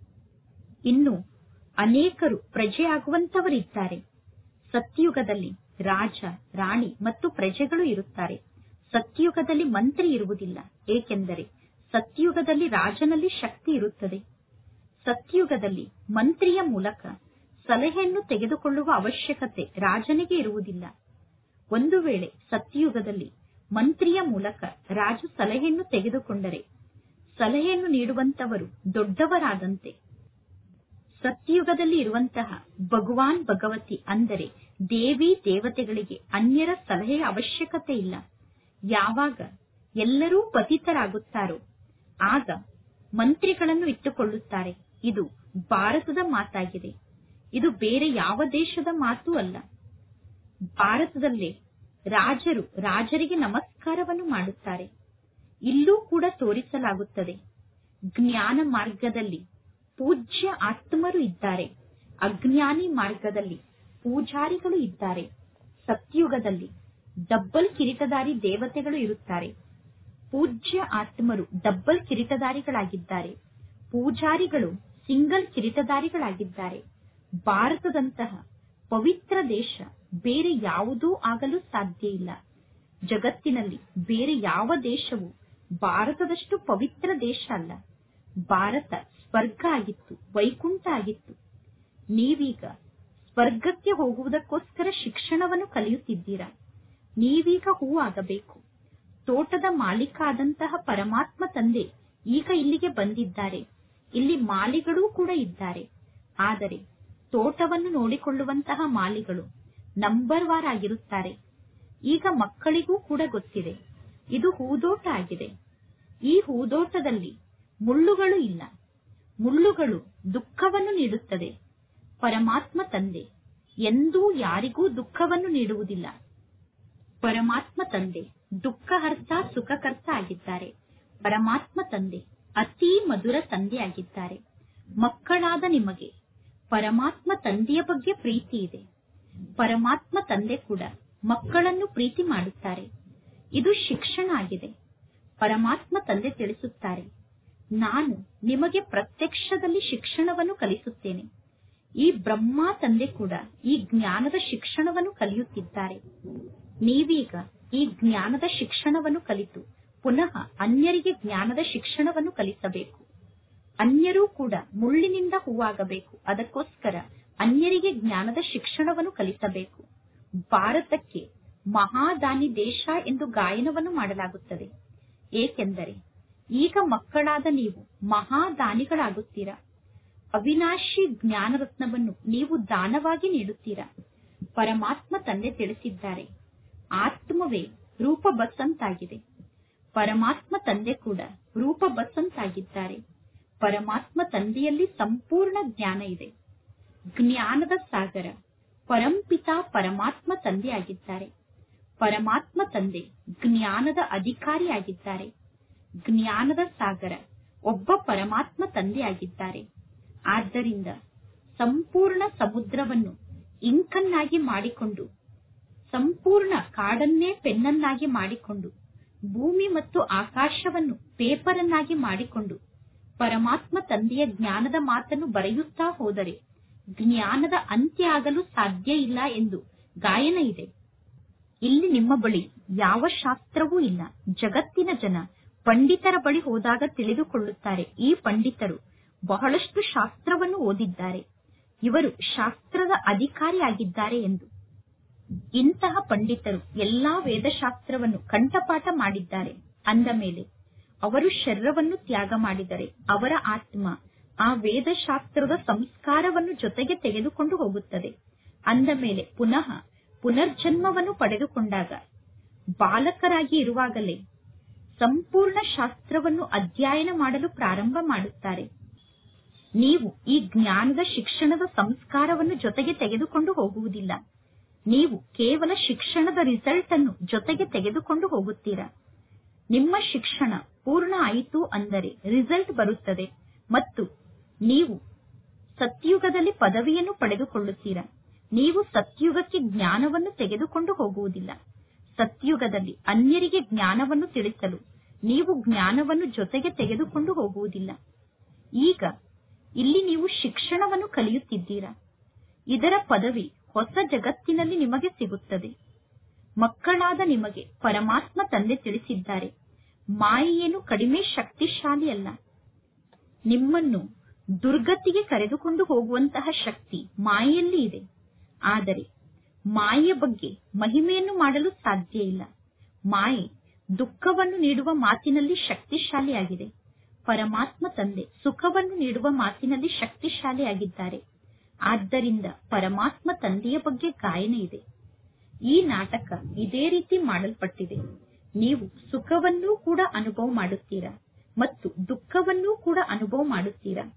ಇನ್ನು ಅನೇಕರು ಪ್ರಜೆಯಾಗುವಂತವರಿದ್ದಾರೆ ಸತ್ಯುಗದಲ್ಲಿ ರಾಜ ರಾಣಿ ಮತ್ತು ಪ್ರಜೆಗಳು ಇರುತ್ತಾರೆ ಸತ್ಯುಗದಲ್ಲಿ ಮಂತ್ರಿ ಇರುವುದಿಲ್ಲ ಏಕೆಂದರೆ ಸತ್ಯುಗದಲ್ಲಿ ರಾಜನಲ್ಲಿ ಶಕ್ತಿ ಇರುತ್ತದೆ ಸತ್ಯುಗದಲ್ಲಿ ಮಂತ್ರಿಯ ಮೂಲಕ ಸಲಹೆಯನ್ನು ತೆಗೆದುಕೊಳ್ಳುವ ಅವಶ್ಯಕತೆ ರಾಜನಿಗೆ ಇರುವುದಿಲ್ಲ ಒಂದು ವೇಳೆ ಸತ್ಯುಗದಲ್ಲಿ ಮಂತ್ರಿಯ ಮೂಲಕ ರಾಜು ಸಲಹೆಯನ್ನು ತೆಗೆದುಕೊಂಡರೆ ಸಲಹೆಯನ್ನು ನೀಡುವಂತವರು ದೊಡ್ಡವರಾದಂತೆ ಸತ್ಯಯುಗದಲ್ಲಿ ಇರುವಂತಹ ಭಗವಾನ್ ಭಗವತಿ ಅಂದರೆ ದೇವಿ ದೇವತೆಗಳಿಗೆ ಅನ್ಯರ ಸಲಹೆಯ ಅವಶ್ಯಕತೆ ಇಲ್ಲ ಯಾವಾಗ ಎಲ್ಲರೂ ಪತಿತರಾಗುತ್ತಾರೋ ಆಗ ಮಂತ್ರಿಗಳನ್ನು ಇಟ್ಟುಕೊಳ್ಳುತ್ತಾರೆ ಇದು ಭಾರತದ ಮಾತಾಗಿದೆ ಇದು ಬೇರೆ ಯಾವ ದೇಶದ ಮಾತು ಅಲ್ಲ ಭಾರತದಲ್ಲೇ ರಾಜರು ರಾಜರಿಗೆ ನಮಸ್ಕಾರವನ್ನು ಮಾಡುತ್ತಾರೆ ಇಲ್ಲೂ ಕೂಡ ತೋರಿಸಲಾಗುತ್ತದೆ ಜ್ಞಾನ ಮಾರ್ಗದಲ್ಲಿ ಪೂಜ್ಯ ಆತ್ಮರು ಇದ್ದಾರೆ ಅಜ್ಞಾನಿ ಮಾರ್ಗದಲ್ಲಿ ಪೂಜಾರಿಗಳು ಇದ್ದಾರೆ ಸತ್ಯುಗದಲ್ಲಿ ಡಬ್ಬಲ್ ಕಿರೀಟದಾರಿ ದೇವತೆಗಳು ಇರುತ್ತಾರೆ ಪೂಜ್ಯ ಆತ್ಮರು ಡಬ್ಬಲ್ ಕಿರೀಟದಾರಿಗಳಾಗಿದ್ದಾರೆ ಪೂಜಾರಿಗಳು ಸಿಂಗಲ್ ಕಿರೀಟದಾರಿಗಳಾಗಿದ್ದಾರೆ ಭಾರತದಂತಹ ಪವಿತ್ರ ದೇಶ ಬೇರೆ ಯಾವುದೂ ಆಗಲು ಸಾಧ್ಯ ಇಲ್ಲ ಜಗತ್ತಿನಲ್ಲಿ ಬೇರೆ ಯಾವ ದೇಶವು ಭಾರತದಷ್ಟು ಪವಿತ್ರ ದೇಶ ಅಲ್ಲ ಭಾರತ ಸ್ವರ್ಗ ಆಗಿತ್ತು ವೈಕುಂಠ ಆಗಿತ್ತು ನೀವೀಗ ಸ್ವರ್ಗಕ್ಕೆ ಹೋಗುವುದಕ್ಕೋಸ್ಕರ ಶಿಕ್ಷಣವನ್ನು ಕಲಿಯುತ್ತಿದ್ದೀರಾ ನೀವೀಗ ಹೂ ಆಗಬೇಕು ತೋಟದ ಮಾಲೀಕ ಆದಂತಹ ಪರಮಾತ್ಮ ತಂದೆ ಈಗ ಇಲ್ಲಿಗೆ ಬಂದಿದ್ದಾರೆ ಇಲ್ಲಿ ಮಾಲಿಗಳೂ ಕೂಡ ಇದ್ದಾರೆ ಆದರೆ ತೋಟವನ್ನು ನೋಡಿಕೊಳ್ಳುವಂತಹ ಮಾಲಿಗಳು ನಂಬರ್ ವಾರ್ ಆಗಿರುತ್ತಾರೆ ಈಗ ಮಕ್ಕಳಿಗೂ ಕೂಡ ಗೊತ್ತಿದೆ ಇದು ಹೂದೋಟ ಆಗಿದೆ ಈ ಹೂದೋಟದಲ್ಲಿ ಮುಳ್ಳುಗಳು ಇಲ್ಲ ಮುಳ್ಳುಗಳು ದುಃಖವನ್ನು ನೀಡುತ್ತದೆ ಪರಮಾತ್ಮ ತಂದೆ ಎಂದೂ ಯಾರಿಗೂ ದುಃಖವನ್ನು ನೀಡುವುದಿಲ್ಲ ಪರಮಾತ್ಮ ತಂದೆ ದುಃಖಹರ್ತ ಸುಖಕರ್ತ ಆಗಿದ್ದಾರೆ ಪರಮಾತ್ಮ ತಂದೆ ಅತಿ ಮಧುರ ತಂದೆಯಾಗಿದ್ದಾರೆ ಮಕ್ಕಳಾದ ನಿಮಗೆ ಪರಮಾತ್ಮ ತಂದೆಯ ಬಗ್ಗೆ ಪ್ರೀತಿ ಇದೆ ಪರಮಾತ್ಮ ತಂದೆ ಕೂಡ ಮಕ್ಕಳನ್ನು ಪ್ರೀತಿ ಮಾಡುತ್ತಾರೆ ಇದು ಶಿಕ್ಷಣ ಆಗಿದೆ ಪರಮಾತ್ಮ ತಂದೆ ತಿಳಿಸುತ್ತಾರೆ ನಾನು ನಿಮಗೆ ಪ್ರತ್ಯಕ್ಷದಲ್ಲಿ ಶಿಕ್ಷಣವನ್ನು ಕಲಿಸುತ್ತೇನೆ ಈ ಬ್ರಹ್ಮ ತಂದೆ ಕೂಡ ಈ ಜ್ಞಾನದ ಶಿಕ್ಷಣವನ್ನು ಕಲಿಯುತ್ತಿದ್ದಾರೆ ನೀವೀಗ ಈ ಜ್ಞಾನದ ಶಿಕ್ಷಣವನ್ನು ಕಲಿತು ಪುನಃ ಅನ್ಯರಿಗೆ ಜ್ಞಾನದ ಶಿಕ್ಷಣವನ್ನು ಕಲಿಸಬೇಕು ಅನ್ಯರೂ ಕೂಡ ಮುಳ್ಳಿನಿಂದ ಹೂವಾಗಬೇಕು ಅದಕ್ಕೋಸ್ಕರ ಅನ್ಯರಿಗೆ ಜ್ಞಾನದ ಶಿಕ್ಷಣವನ್ನು ಕಲಿಸಬೇಕು ಭಾರತಕ್ಕೆ ಮಹಾದಾನಿ ದೇಶ ಎಂದು ಗಾಯನವನ್ನು ಮಾಡಲಾಗುತ್ತದೆ ಏಕೆಂದರೆ ಈಗ ಮಕ್ಕಳಾದ ನೀವು ಮಹಾದಾನಿಗಳಾಗುತ್ತೀರಾ ಅವಿನಾಶಿ ಜ್ಞಾನರತ್ನವನ್ನು ನೀವು ದಾನವಾಗಿ ನೀಡುತ್ತೀರಾ ಪರಮಾತ್ಮ ತಂದೆ ತಿಳಿಸಿದ್ದಾರೆ ಆತ್ಮವೇ ರೂಪ ಬಸ್ಸಂತಾಗಿದೆ ಪರಮಾತ್ಮ ತಂದೆ ಕೂಡ ರೂಪ ಬಸ್ಸಂತಾಗಿದ್ದಾರೆ ಪರಮಾತ್ಮ ತಂದೆಯಲ್ಲಿ ಸಂಪೂರ್ಣ ಜ್ಞಾನ ಇದೆ ಜ್ಞಾನದ ಸಾಗರ ಪರಂಪಿತ ಪರಮಾತ್ಮ ತಂದೆಯಾಗಿದ್ದಾರೆ ಪರಮಾತ್ಮ ತಂದೆ ಜ್ಞಾನದ ಅಧಿಕಾರಿಯಾಗಿದ್ದಾರೆ ಜ್ಞಾನದ ಸಾಗರ ಒಬ್ಬ ಪರಮಾತ್ಮ ತಂದೆಯಾಗಿದ್ದಾರೆ ಆದ್ದರಿಂದ ಸಂಪೂರ್ಣ ಸಮುದ್ರವನ್ನು ಇಂಕನ್ನಾಗಿ ಮಾಡಿಕೊಂಡು ಸಂಪೂರ್ಣ ಕಾಡನ್ನೇ ಪೆನ್ನನ್ನಾಗಿ ಮಾಡಿಕೊಂಡು ಭೂಮಿ ಮತ್ತು ಆಕಾಶವನ್ನು ಪೇಪರನ್ನಾಗಿ ಮಾಡಿಕೊಂಡು ಪರಮಾತ್ಮ ತಂದೆಯ ಜ್ಞಾನದ ಮಾತನ್ನು ಬರೆಯುತ್ತಾ ಹೋದರೆ ಜ್ಞಾನದ ಅಂತ್ಯ ಆಗಲು ಸಾಧ್ಯ ಇಲ್ಲ ಎಂದು ಗಾಯನ ಇದೆ ಇಲ್ಲಿ ನಿಮ್ಮ ಬಳಿ ಯಾವ ಶಾಸ್ತ್ರವೂ ಇಲ್ಲ ಜಗತ್ತಿನ ಜನ ಪಂಡಿತರ ಬಳಿ ಹೋದಾಗ ತಿಳಿದುಕೊಳ್ಳುತ್ತಾರೆ ಈ ಪಂಡಿತರು ಬಹಳಷ್ಟು ಶಾಸ್ತ್ರವನ್ನು ಓದಿದ್ದಾರೆ ಇವರು ಶಾಸ್ತ್ರದ ಅಧಿಕಾರಿಯಾಗಿದ್ದಾರೆ ಎಂದು ಇಂತಹ ಪಂಡಿತರು ಎಲ್ಲಾ ವೇದಶಾಸ್ತ್ರವನ್ನು ಕಂಠಪಾಠ ಮಾಡಿದ್ದಾರೆ ಅಂದ ಮೇಲೆ ಅವರು ಶರೀರವನ್ನು ತ್ಯಾಗ ಮಾಡಿದರೆ ಅವರ ಆತ್ಮ ಆ ವೇದಶಾಸ್ತ್ರದ ಸಂಸ್ಕಾರವನ್ನು ಜೊತೆಗೆ ತೆಗೆದುಕೊಂಡು ಹೋಗುತ್ತದೆ ಅಂದ ಮೇಲೆ ಪುನಃ ಪುನರ್ಜನ್ಮವನ್ನು ಪಡೆದುಕೊಂಡಾಗ ಬಾಲಕರಾಗಿ ಇರುವಾಗಲೇ ಸಂಪೂರ್ಣ ಶಾಸ್ತ್ರವನ್ನು ಅಧ್ಯಯನ ಮಾಡಲು ಪ್ರಾರಂಭ ಮಾಡುತ್ತಾರೆ ನೀವು ಈ ಜ್ಞಾನದ ಶಿಕ್ಷಣದ ಸಂಸ್ಕಾರವನ್ನು ಜೊತೆಗೆ ತೆಗೆದುಕೊಂಡು ಹೋಗುವುದಿಲ್ಲ ನೀವು ಕೇವಲ ಶಿಕ್ಷಣದ ರಿಸಲ್ಟ್ ಅನ್ನು ಜೊತೆಗೆ ತೆಗೆದುಕೊಂಡು ಹೋಗುತ್ತೀರಾ ನಿಮ್ಮ ಶಿಕ್ಷಣ ಪೂರ್ಣ ಆಯಿತು ಅಂದರೆ ರಿಸಲ್ಟ್ ಬರುತ್ತದೆ ಮತ್ತು ನೀವು ಸತ್ಯುಗದಲ್ಲಿ ಪದವಿಯನ್ನು ಪಡೆದುಕೊಳ್ಳುತ್ತೀರಾ ನೀವು ಸತ್ಯುಗಕ್ಕೆ ಜ್ಞಾನವನ್ನು ತೆಗೆದುಕೊಂಡು ಹೋಗುವುದಿಲ್ಲ ಸತ್ಯುಗದಲ್ಲಿ ಅನ್ಯರಿಗೆ ಜ್ಞಾನವನ್ನು ತಿಳಿಸಲು ನೀವು ಜ್ಞಾನವನ್ನು ಜೊತೆಗೆ ತೆಗೆದುಕೊಂಡು ಹೋಗುವುದಿಲ್ಲ ಈಗ ಇಲ್ಲಿ ನೀವು ಶಿಕ್ಷಣವನ್ನು ಕಲಿಯುತ್ತಿದ್ದೀರಾ ಇದರ ಪದವಿ ಹೊಸ ಜಗತ್ತಿನಲ್ಲಿ ನಿಮಗೆ ಸಿಗುತ್ತದೆ ಮಕ್ಕಳಾದ ನಿಮಗೆ ಪರಮಾತ್ಮ ತಂದೆ ತಿಳಿಸಿದ್ದಾರೆ ಮಾಯೆಯೇನು ಕಡಿಮೆ ಶಕ್ತಿಶಾಲಿ ಅಲ್ಲ ನಿಮ್ಮನ್ನು ದುರ್ಗತಿಗೆ ಕರೆದುಕೊಂಡು ಹೋಗುವಂತಹ ಶಕ್ತಿ ಮಾಯೆಯಲ್ಲಿ ಇದೆ ಆದರೆ ಮಾಯೆಯ ಬಗ್ಗೆ ಮಹಿಮೆಯನ್ನು ಮಾಡಲು ಸಾಧ್ಯ ಇಲ್ಲ ಮಾಯೆ ದುಃಖವನ್ನು ನೀಡುವ ಮಾತಿನಲ್ಲಿ ಶಕ್ತಿಶಾಲಿಯಾಗಿದೆ ಪರಮಾತ್ಮ ತಂದೆ ಸುಖವನ್ನು ನೀಡುವ ಮಾತಿನಲ್ಲಿ ಶಕ್ತಿಶಾಲಿಯಾಗಿದ್ದಾರೆ ಆದ್ದರಿಂದ ಪರಮಾತ್ಮ ತಂದೆಯ ಬಗ್ಗೆ ಗಾಯನ ಇದೆ ಈ ನಾಟಕ ಇದೇ ರೀತಿ ಮಾಡಲ್ಪಟ್ಟಿದೆ ನೀವು ಸುಖವನ್ನೂ ಕೂಡ ಅನುಭವ ಮಾಡುತ್ತೀರಾ ಮತ್ತು ದುಃಖವನ್ನೂ ಕೂಡ ಅನುಭವ ಮಾಡುತ್ತೀರಾ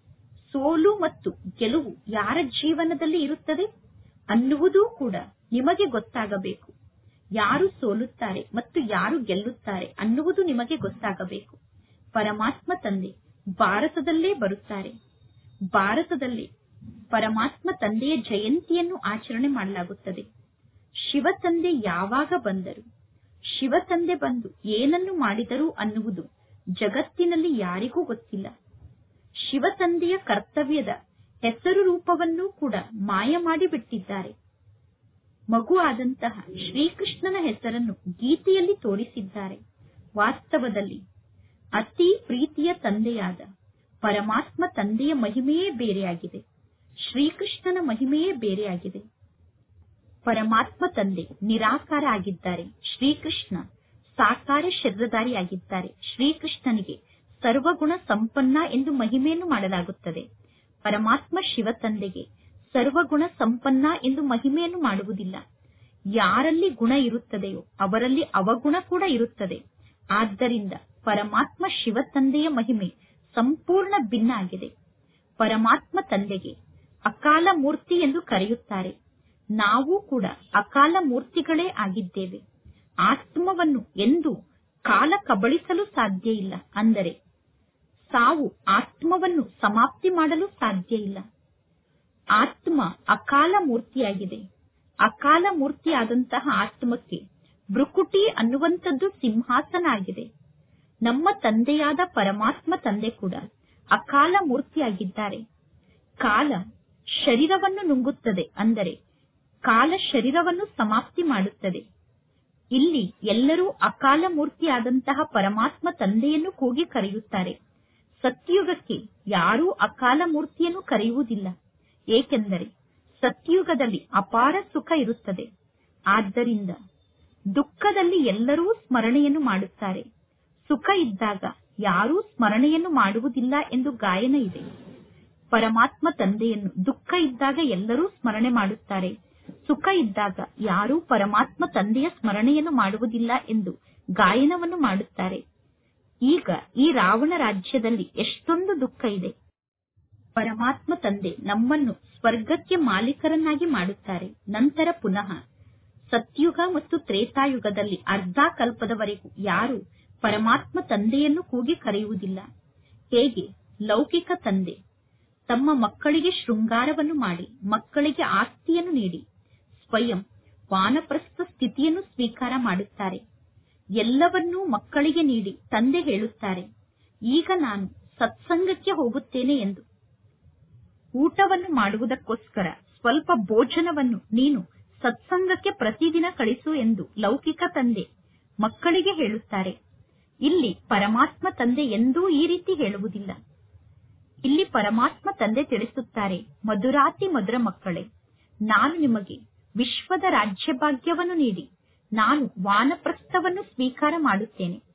ಸೋಲು ಮತ್ತು ಗೆಲುವು ಯಾರ ಜೀವನದಲ್ಲಿ ಇರುತ್ತದೆ ಅನ್ನುವುದೂ ಕೂಡ ನಿಮಗೆ ಗೊತ್ತಾಗಬೇಕು ಯಾರು ಸೋಲುತ್ತಾರೆ ಮತ್ತು ಯಾರು ಗೆಲ್ಲುತ್ತಾರೆ ಅನ್ನುವುದು ನಿಮಗೆ ಗೊತ್ತಾಗಬೇಕು ಪರಮಾತ್ಮ ತಂದೆ ಭಾರತದಲ್ಲೇ ಬರುತ್ತಾರೆ ಭಾರತದಲ್ಲಿ ಪರಮಾತ್ಮ ತಂದೆಯ ಜಯಂತಿಯನ್ನು ಆಚರಣೆ ಮಾಡಲಾಗುತ್ತದೆ ಶಿವ ತಂದೆ ಯಾವಾಗ ಬಂದರು ಶಿವ ತಂದೆ ಬಂದು ಏನನ್ನು ಮಾಡಿದರು ಅನ್ನುವುದು ಜಗತ್ತಿನಲ್ಲಿ ಯಾರಿಗೂ ಗೊತ್ತಿಲ್ಲ ಶಿವ ತಂದೆಯ ಕರ್ತವ್ಯದ ಹೆಸರು ರೂಪವನ್ನೂ ಕೂಡ ಮಾಯ ಮಾಡಿಬಿಟ್ಟಿದ್ದಾರೆ ಮಗು ಆದಂತಹ ಶ್ರೀಕೃಷ್ಣನ ಹೆಸರನ್ನು ಗೀತೆಯಲ್ಲಿ ತೋರಿಸಿದ್ದಾರೆ ವಾಸ್ತವದಲ್ಲಿ ಅತಿ ಪ್ರೀತಿಯ ತಂದೆಯಾದ ಪರಮಾತ್ಮ ತಂದೆಯ ಮಹಿಮೆಯೇ ಬೇರೆಯಾಗಿದೆ ಶ್ರೀಕೃಷ್ಣನ ಮಹಿಮೆಯೇ ಬೇರೆಯಾಗಿದೆ ಪರಮಾತ್ಮ ತಂದೆ ನಿರಾಕಾರ ಆಗಿದ್ದಾರೆ ಶ್ರೀಕೃಷ್ಣ ಸಾಕಾರ ಶರೀರಧಾರಿಯಾಗಿದ್ದಾರೆ ಶ್ರೀಕೃಷ್ಣನಿಗೆ ಸರ್ವಗುಣ ಸಂಪನ್ನ ಎಂದು ಮಹಿಮೆಯನ್ನು ಮಾಡಲಾಗುತ್ತದೆ ಪರಮಾತ್ಮ ಶಿವ ತಂದೆಗೆ ಸರ್ವಗುಣ ಸಂಪನ್ನ ಎಂದು ಮಹಿಮೆಯನ್ನು ಮಾಡುವುದಿಲ್ಲ ಯಾರಲ್ಲಿ ಗುಣ ಇರುತ್ತದೆಯೋ ಅವರಲ್ಲಿ ಅವಗುಣ ಕೂಡ ಇರುತ್ತದೆ ಆದ್ದರಿಂದ ಪರಮಾತ್ಮ ಶಿವ ತಂದೆಯ ಮಹಿಮೆ ಸಂಪೂರ್ಣ ಭಿನ್ನ ಆಗಿದೆ ಪರಮಾತ್ಮ ತಂದೆಗೆ ಅಕಾಲ ಮೂರ್ತಿ ಎಂದು ಕರೆಯುತ್ತಾರೆ ನಾವು ಕೂಡ ಅಕಾಲ ಮೂರ್ತಿಗಳೇ ಆಗಿದ್ದೇವೆ ಆತ್ಮವನ್ನು ಎಂದು ಕಾಲ ಕಬಳಿಸಲು ಸಾಧ್ಯ ಇಲ್ಲ ಅಂದರೆ ಸಾವು ಆತ್ಮವನ್ನು ಸಮಾಪ್ತಿ ಮಾಡಲು ಸಾಧ್ಯ ಇಲ್ಲ ಆತ್ಮ ಅಕಾಲ ಮೂರ್ತಿಯಾಗಿದೆ ಅಕಾಲ ಮೂರ್ತಿಯಾದಂತಹ ಆತ್ಮಕ್ಕೆ ಬೃಕುಟಿ ಅನ್ನುವಂಥದ್ದು ಸಿಂಹಾಸನ ಆಗಿದೆ ನಮ್ಮ ತಂದೆಯಾದ ಪರಮಾತ್ಮ ತಂದೆ ಕೂಡ ಅಕಾಲ ಮೂರ್ತಿಯಾಗಿದ್ದಾರೆ ಕಾಲ ಶರೀರವನ್ನು ನುಂಗುತ್ತದೆ ಅಂದರೆ ಕಾಲ ಶರೀರವನ್ನು ಸಮಾಪ್ತಿ ಮಾಡುತ್ತದೆ ಇಲ್ಲಿ ಎಲ್ಲರೂ ಅಕಾಲ ಮೂರ್ತಿಯಾದಂತಹ ಪರಮಾತ್ಮ ತಂದೆಯನ್ನು ಕೂಗಿ ಕರೆಯುತ್ತಾರೆ ಸತ್ಯುಗಕ್ಕೆ ಯಾರೂ ಅಕಾಲ ಮೂರ್ತಿಯನ್ನು ಕರೆಯುವುದಿಲ್ಲ ಏಕೆಂದರೆ ಸತ್ಯುಗದಲ್ಲಿ ಅಪಾರ ಸುಖ ಇರುತ್ತದೆ ಆದ್ದರಿಂದ ದುಃಖದಲ್ಲಿ ಎಲ್ಲರೂ ಸ್ಮರಣೆಯನ್ನು ಮಾಡುತ್ತಾರೆ ಸುಖ ಇದ್ದಾಗ ಯಾರೂ ಸ್ಮರಣೆಯನ್ನು ಮಾಡುವುದಿಲ್ಲ ಎಂದು ಗಾಯನ ಇದೆ ಪರಮಾತ್ಮ ತಂದೆಯನ್ನು ದುಃಖ ಇದ್ದಾಗ ಎಲ್ಲರೂ ಸ್ಮರಣೆ ಮಾಡುತ್ತಾರೆ ಸುಖ ಇದ್ದಾಗ ಯಾರೂ ಪರಮಾತ್ಮ ತಂದೆಯ ಸ್ಮರಣೆಯನ್ನು ಮಾಡುವುದಿಲ್ಲ ಎಂದು ಗಾಯನವನ್ನು ಮಾಡುತ್ತಾರೆ ಈಗ ಈ ರಾವಣ ರಾಜ್ಯದಲ್ಲಿ ಎಷ್ಟೊಂದು ದುಃಖ ಇದೆ ಪರಮಾತ್ಮ ತಂದೆ ನಮ್ಮನ್ನು ಸ್ವರ್ಗಕ್ಕೆ ಮಾಲೀಕರನ್ನಾಗಿ ಮಾಡುತ್ತಾರೆ ನಂತರ ಪುನಃ ಸತ್ಯುಗ ಮತ್ತು ತ್ರೇತಾಯುಗದಲ್ಲಿ ಅರ್ಧ ಕಲ್ಪದವರೆಗೂ ಯಾರು ಪರಮಾತ್ಮ ತಂದೆಯನ್ನು ಕೂಗಿ ಕರೆಯುವುದಿಲ್ಲ ಹೇಗೆ ಲೌಕಿಕ ತಂದೆ ತಮ್ಮ ಮಕ್ಕಳಿಗೆ ಶೃಂಗಾರವನ್ನು ಮಾಡಿ ಮಕ್ಕಳಿಗೆ ಆಸ್ತಿಯನ್ನು ನೀಡಿ ಸ್ವಯಂ ವಾನಪ್ರಸ್ಥ ಸ್ಥಿತಿಯನ್ನು ಸ್ವೀಕಾರ ಮಾಡುತ್ತಾರೆ ಎಲ್ಲವನ್ನೂ ಮಕ್ಕಳಿಗೆ ನೀಡಿ ತಂದೆ ಹೇಳುತ್ತಾರೆ ಈಗ ನಾನು ಸತ್ಸಂಗಕ್ಕೆ ಹೋಗುತ್ತೇನೆ ಎಂದು ಊಟವನ್ನು ಮಾಡುವುದಕ್ಕೋಸ್ಕರ ಸ್ವಲ್ಪ ಭೋಜನವನ್ನು ನೀನು ಸತ್ಸಂಗಕ್ಕೆ ಪ್ರತಿದಿನ ಕಳಿಸು ಎಂದು ಲೌಕಿಕ ತಂದೆ ಮಕ್ಕಳಿಗೆ ಹೇಳುತ್ತಾರೆ ಇಲ್ಲಿ ಪರಮಾತ್ಮ ತಂದೆ ಎಂದೂ ಈ ರೀತಿ ಹೇಳುವುದಿಲ್ಲ ಇಲ್ಲಿ ಪರಮಾತ್ಮ ತಂದೆ ತಿಳಿಸುತ್ತಾರೆ ಮಧುರಾತಿ ಮಧುರ ಮಕ್ಕಳೇ ನಾನು ನಿಮಗೆ ವಿಶ್ವದ ರಾಜ್ಯ ಭಾಗ್ಯವನ್ನು ನೀಡಿ ನಾನು ವಾನಪ್ರಸ್ಥವನ್ನು ಸ್ವೀಕಾರ ಮಾಡುತ್ತೇನೆ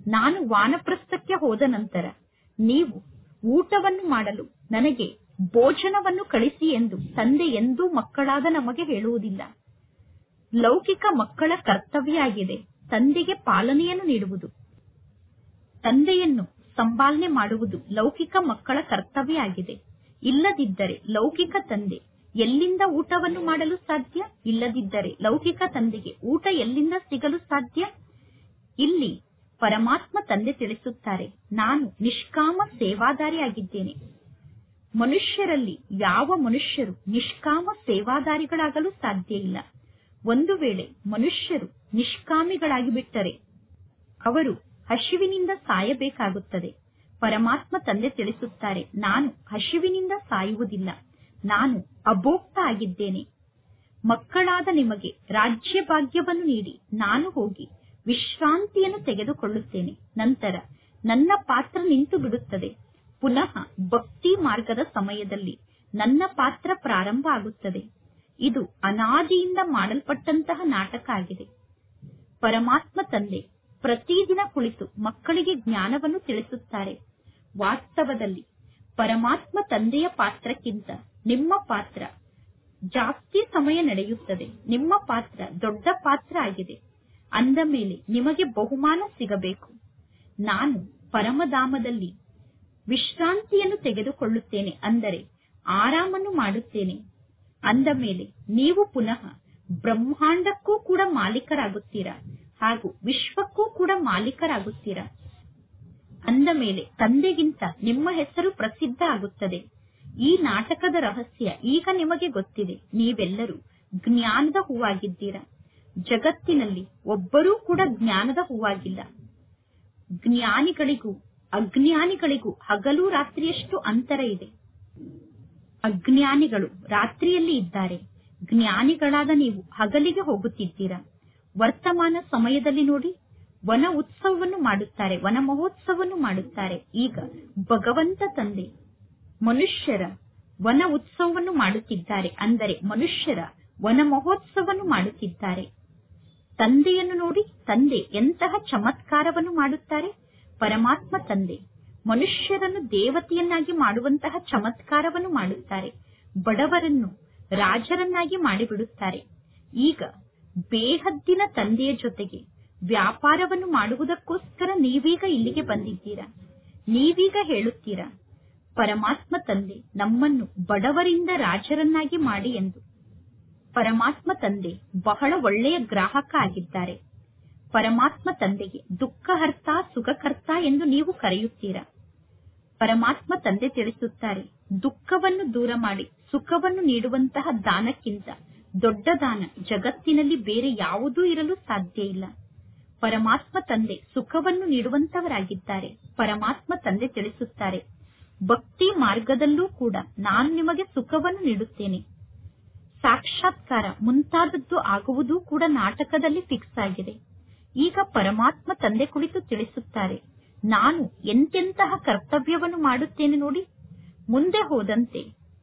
ನಾನು ವಾನಪ್ರಸ್ಥಕ್ಕೆ ಹೋದ ನಂತರ ನೀವು ಊಟವನ್ನು ಮಾಡಲು ನನಗೆ ಭೋಜನವನ್ನು ಕಳಿಸಿ ಎಂದು ತಂದೆ ಎಂದೂ ಮಕ್ಕಳಾದ ನಮಗೆ ಹೇಳುವುದಿಲ್ಲ ಲೌಕಿಕ ಮಕ್ಕಳ ಕರ್ತವ್ಯ ಆಗಿದೆ ತಂದೆಗೆ ಪಾಲನೆಯನ್ನು ನೀಡುವುದು ತಂದೆಯನ್ನು ಸಂಪಾಲನೆ ಮಾಡುವುದು ಲೌಕಿಕ ಮಕ್ಕಳ ಕರ್ತವ್ಯ ಆಗಿದೆ ಇಲ್ಲದಿದ್ದರೆ ಲೌಕಿಕ ತಂದೆ ಎಲ್ಲಿಂದ ಊಟವನ್ನು ಮಾಡಲು ಸಾಧ್ಯ ಇಲ್ಲದಿದ್ದರೆ ಲೌಕಿಕ ತಂದೆಗೆ ಊಟ ಎಲ್ಲಿಂದ ಸಿಗಲು ಸಾಧ್ಯ ಇಲ್ಲಿ ಪರಮಾತ್ಮ ತಂದೆ ತಿಳಿಸುತ್ತಾರೆ ನಾನು ನಿಷ್ಕಾಮ ಸೇವಾದಾರಿಯಾಗಿದ್ದೇನೆ ಮನುಷ್ಯರಲ್ಲಿ ಯಾವ ಮನುಷ್ಯರು ನಿಷ್ಕಾಮ ಸೇವಾದಾರಿಗಳಾಗಲು ಸಾಧ್ಯ ಇಲ್ಲ ಒಂದು ವೇಳೆ ಮನುಷ್ಯರು ನಿಷ್ಕಾಮಿಗಳಾಗಿ ಬಿಟ್ಟರೆ ಅವರು ಹಸಿವಿನಿಂದ ಸಾಯಬೇಕಾಗುತ್ತದೆ ಪರಮಾತ್ಮ ತಂದೆ ತಿಳಿಸುತ್ತಾರೆ ನಾನು ಹಸಿವಿನಿಂದ ಸಾಯುವುದಿಲ್ಲ ನಾನು ಅಭೋಕ್ತ ಆಗಿದ್ದೇನೆ ಮಕ್ಕಳಾದ ನಿಮಗೆ ರಾಜ್ಯ ಭಾಗ್ಯವನ್ನು ನೀಡಿ ನಾನು ಹೋಗಿ ವಿಶ್ರಾಂತಿಯನ್ನು ತೆಗೆದುಕೊಳ್ಳುತ್ತೇನೆ ನಂತರ ನನ್ನ ಪಾತ್ರ ನಿಂತು ಬಿಡುತ್ತದೆ ಪುನಃ ಭಕ್ತಿ ಮಾರ್ಗದ ಸಮಯದಲ್ಲಿ ನನ್ನ ಪಾತ್ರ ಪ್ರಾರಂಭ ಆಗುತ್ತದೆ ಇದು ಅನಾದಿಯಿಂದ ಮಾಡಲ್ಪಟ್ಟಂತಹ ನಾಟಕ ಆಗಿದೆ ಪರಮಾತ್ಮ ತಂದೆ ಪ್ರತಿದಿನ ಕುಳಿತು ಮಕ್ಕಳಿಗೆ ಜ್ಞಾನವನ್ನು ತಿಳಿಸುತ್ತಾರೆ ವಾಸ್ತವದಲ್ಲಿ ಪರಮಾತ್ಮ ತಂದೆಯ ಪಾತ್ರಕ್ಕಿಂತ ನಿಮ್ಮ ಪಾತ್ರ ಜಾಸ್ತಿ ಸಮಯ ನಡೆಯುತ್ತದೆ ನಿಮ್ಮ ಪಾತ್ರ ದೊಡ್ಡ ಪಾತ್ರ ಆಗಿದೆ ಅಂದ ಮೇಲೆ ನಿಮಗೆ ಬಹುಮಾನ ಸಿಗಬೇಕು ನಾನು ಪರಮಧಾಮದಲ್ಲಿ ವಿಶ್ರಾಂತಿಯನ್ನು ತೆಗೆದುಕೊಳ್ಳುತ್ತೇನೆ ಅಂದರೆ ಆರಾಮನ್ನು ಮಾಡುತ್ತೇನೆ ಅಂದ ಮೇಲೆ ನೀವು ಪುನಃ ಬ್ರಹ್ಮಾಂಡಕ್ಕೂ ಕೂಡ ಮಾಲೀಕರಾಗುತ್ತೀರಾ ಹಾಗೂ ವಿಶ್ವಕ್ಕೂ ಕೂಡ ಮಾಲೀಕರಾಗುತ್ತೀರಾ ಅಂದ ಮೇಲೆ ತಂದೆಗಿಂತ ನಿಮ್ಮ ಹೆಸರು ಪ್ರಸಿದ್ಧ ಆಗುತ್ತದೆ ಈ ನಾಟಕದ ರಹಸ್ಯ ಈಗ ನಿಮಗೆ ಗೊತ್ತಿದೆ ನೀವೆಲ್ಲರೂ ಜ್ಞಾನದ ಹೂವಾಗಿದ್ದೀರಾ ಜಗತ್ತಿನಲ್ಲಿ ಒಬ್ಬರೂ ಕೂಡ ಜ್ಞಾನದ ಹೂವಾಗಿಲ್ಲ ಜ್ಞಾನಿಗಳಿಗೂ ಅಜ್ಞಾನಿಗಳಿಗೂ ಹಗಲು ರಾತ್ರಿಯಷ್ಟು ಅಂತರ ಇದೆ ಅಜ್ಞಾನಿಗಳು ರಾತ್ರಿಯಲ್ಲಿ ಇದ್ದಾರೆ ಜ್ಞಾನಿಗಳಾದ ನೀವು ಹಗಲಿಗೆ ಹೋಗುತ್ತಿದ್ದೀರಾ ವರ್ತಮಾನ ಸಮಯದಲ್ಲಿ ನೋಡಿ ವನ ಉತ್ಸವವನ್ನು ಮಾಡುತ್ತಾರೆ ವನ ಮಹೋತ್ಸವವನ್ನು ಮಾಡುತ್ತಾರೆ ಈಗ ಭಗವಂತ ತಂದೆ ಮನುಷ್ಯರ ವನ ಉತ್ಸವವನ್ನು ಮಾಡುತ್ತಿದ್ದಾರೆ ಅಂದರೆ ಮನುಷ್ಯರ ವನ ಮಹೋತ್ಸವವನ್ನು ಮಾಡುತ್ತಿದ್ದಾರೆ ತಂದೆಯನ್ನು ನೋಡಿ ತಂದೆ ಎಂತಹ ಚಮತ್ಕಾರವನ್ನು ಮಾಡುತ್ತಾರೆ ಪರಮಾತ್ಮ ತಂದೆ ಮನುಷ್ಯರನ್ನು ದೇವತೆಯನ್ನಾಗಿ ಮಾಡುವಂತಹ ಚಮತ್ಕಾರವನ್ನು ಮಾಡುತ್ತಾರೆ ಬಡವರನ್ನು ರಾಜರನ್ನಾಗಿ ಮಾಡಿಬಿಡುತ್ತಾರೆ ಈಗ ಬೇಹದ್ದಿನ ತಂದೆಯ ಜೊತೆಗೆ ವ್ಯಾಪಾರವನ್ನು ಮಾಡುವುದಕ್ಕೋಸ್ಕರ ನೀವೀಗ ಇಲ್ಲಿಗೆ ಬಂದಿದ್ದೀರಾ ನೀವೀಗ ಹೇಳುತ್ತೀರಾ ಪರಮಾತ್ಮ ತಂದೆ ನಮ್ಮನ್ನು ಬಡವರಿಂದ ರಾಜರನ್ನಾಗಿ ಮಾಡಿ ಎಂದು ಪರಮಾತ್ಮ ತಂದೆ ಬಹಳ ಒಳ್ಳೆಯ ಗ್ರಾಹಕ ಆಗಿದ್ದಾರೆ ಪರಮಾತ್ಮ ತಂದೆಗೆ ದುಃಖಹರ್ತ ಸುಖಕರ್ತ ಎಂದು ನೀವು ಕರೆಯುತ್ತೀರಾ ಪರಮಾತ್ಮ ತಂದೆ ತಿಳಿಸುತ್ತಾರೆ ದುಃಖವನ್ನು ದೂರ ಮಾಡಿ ಸುಖವನ್ನು ನೀಡುವಂತಹ ದಾನಕ್ಕಿಂತ ದೊಡ್ಡ ದಾನ ಜಗತ್ತಿನಲ್ಲಿ ಬೇರೆ ಯಾವುದೂ ಇರಲು ಸಾಧ್ಯ ಇಲ್ಲ ಪರಮಾತ್ಮ ತಂದೆ ಸುಖವನ್ನು ನೀಡುವಂತವರಾಗಿದ್ದಾರೆ ಪರಮಾತ್ಮ ತಂದೆ ತಿಳಿಸುತ್ತಾರೆ ಭಕ್ತಿ ಮಾರ್ಗದಲ್ಲೂ ಕೂಡ ನಾನು ನಿಮಗೆ ಸುಖವನ್ನು ನೀಡುತ್ತೇನೆ ಸಾಕ್ಷಾತ್ಕಾರ ಮುಂತಾದದ್ದು ಆಗುವುದು ಕೂಡ ನಾಟಕದಲ್ಲಿ ಫಿಕ್ಸ್ ಆಗಿದೆ ಈಗ ಪರಮಾತ್ಮ ತಂದೆ ಕುಳಿತು ತಿಳಿಸುತ್ತಾರೆ ನಾನು ಎಂತೆಂತಹ ಕರ್ತವ್ಯವನ್ನು ಮಾಡುತ್ತೇನೆ ನೋಡಿ ಮುಂದೆ ಹೋದಂತೆ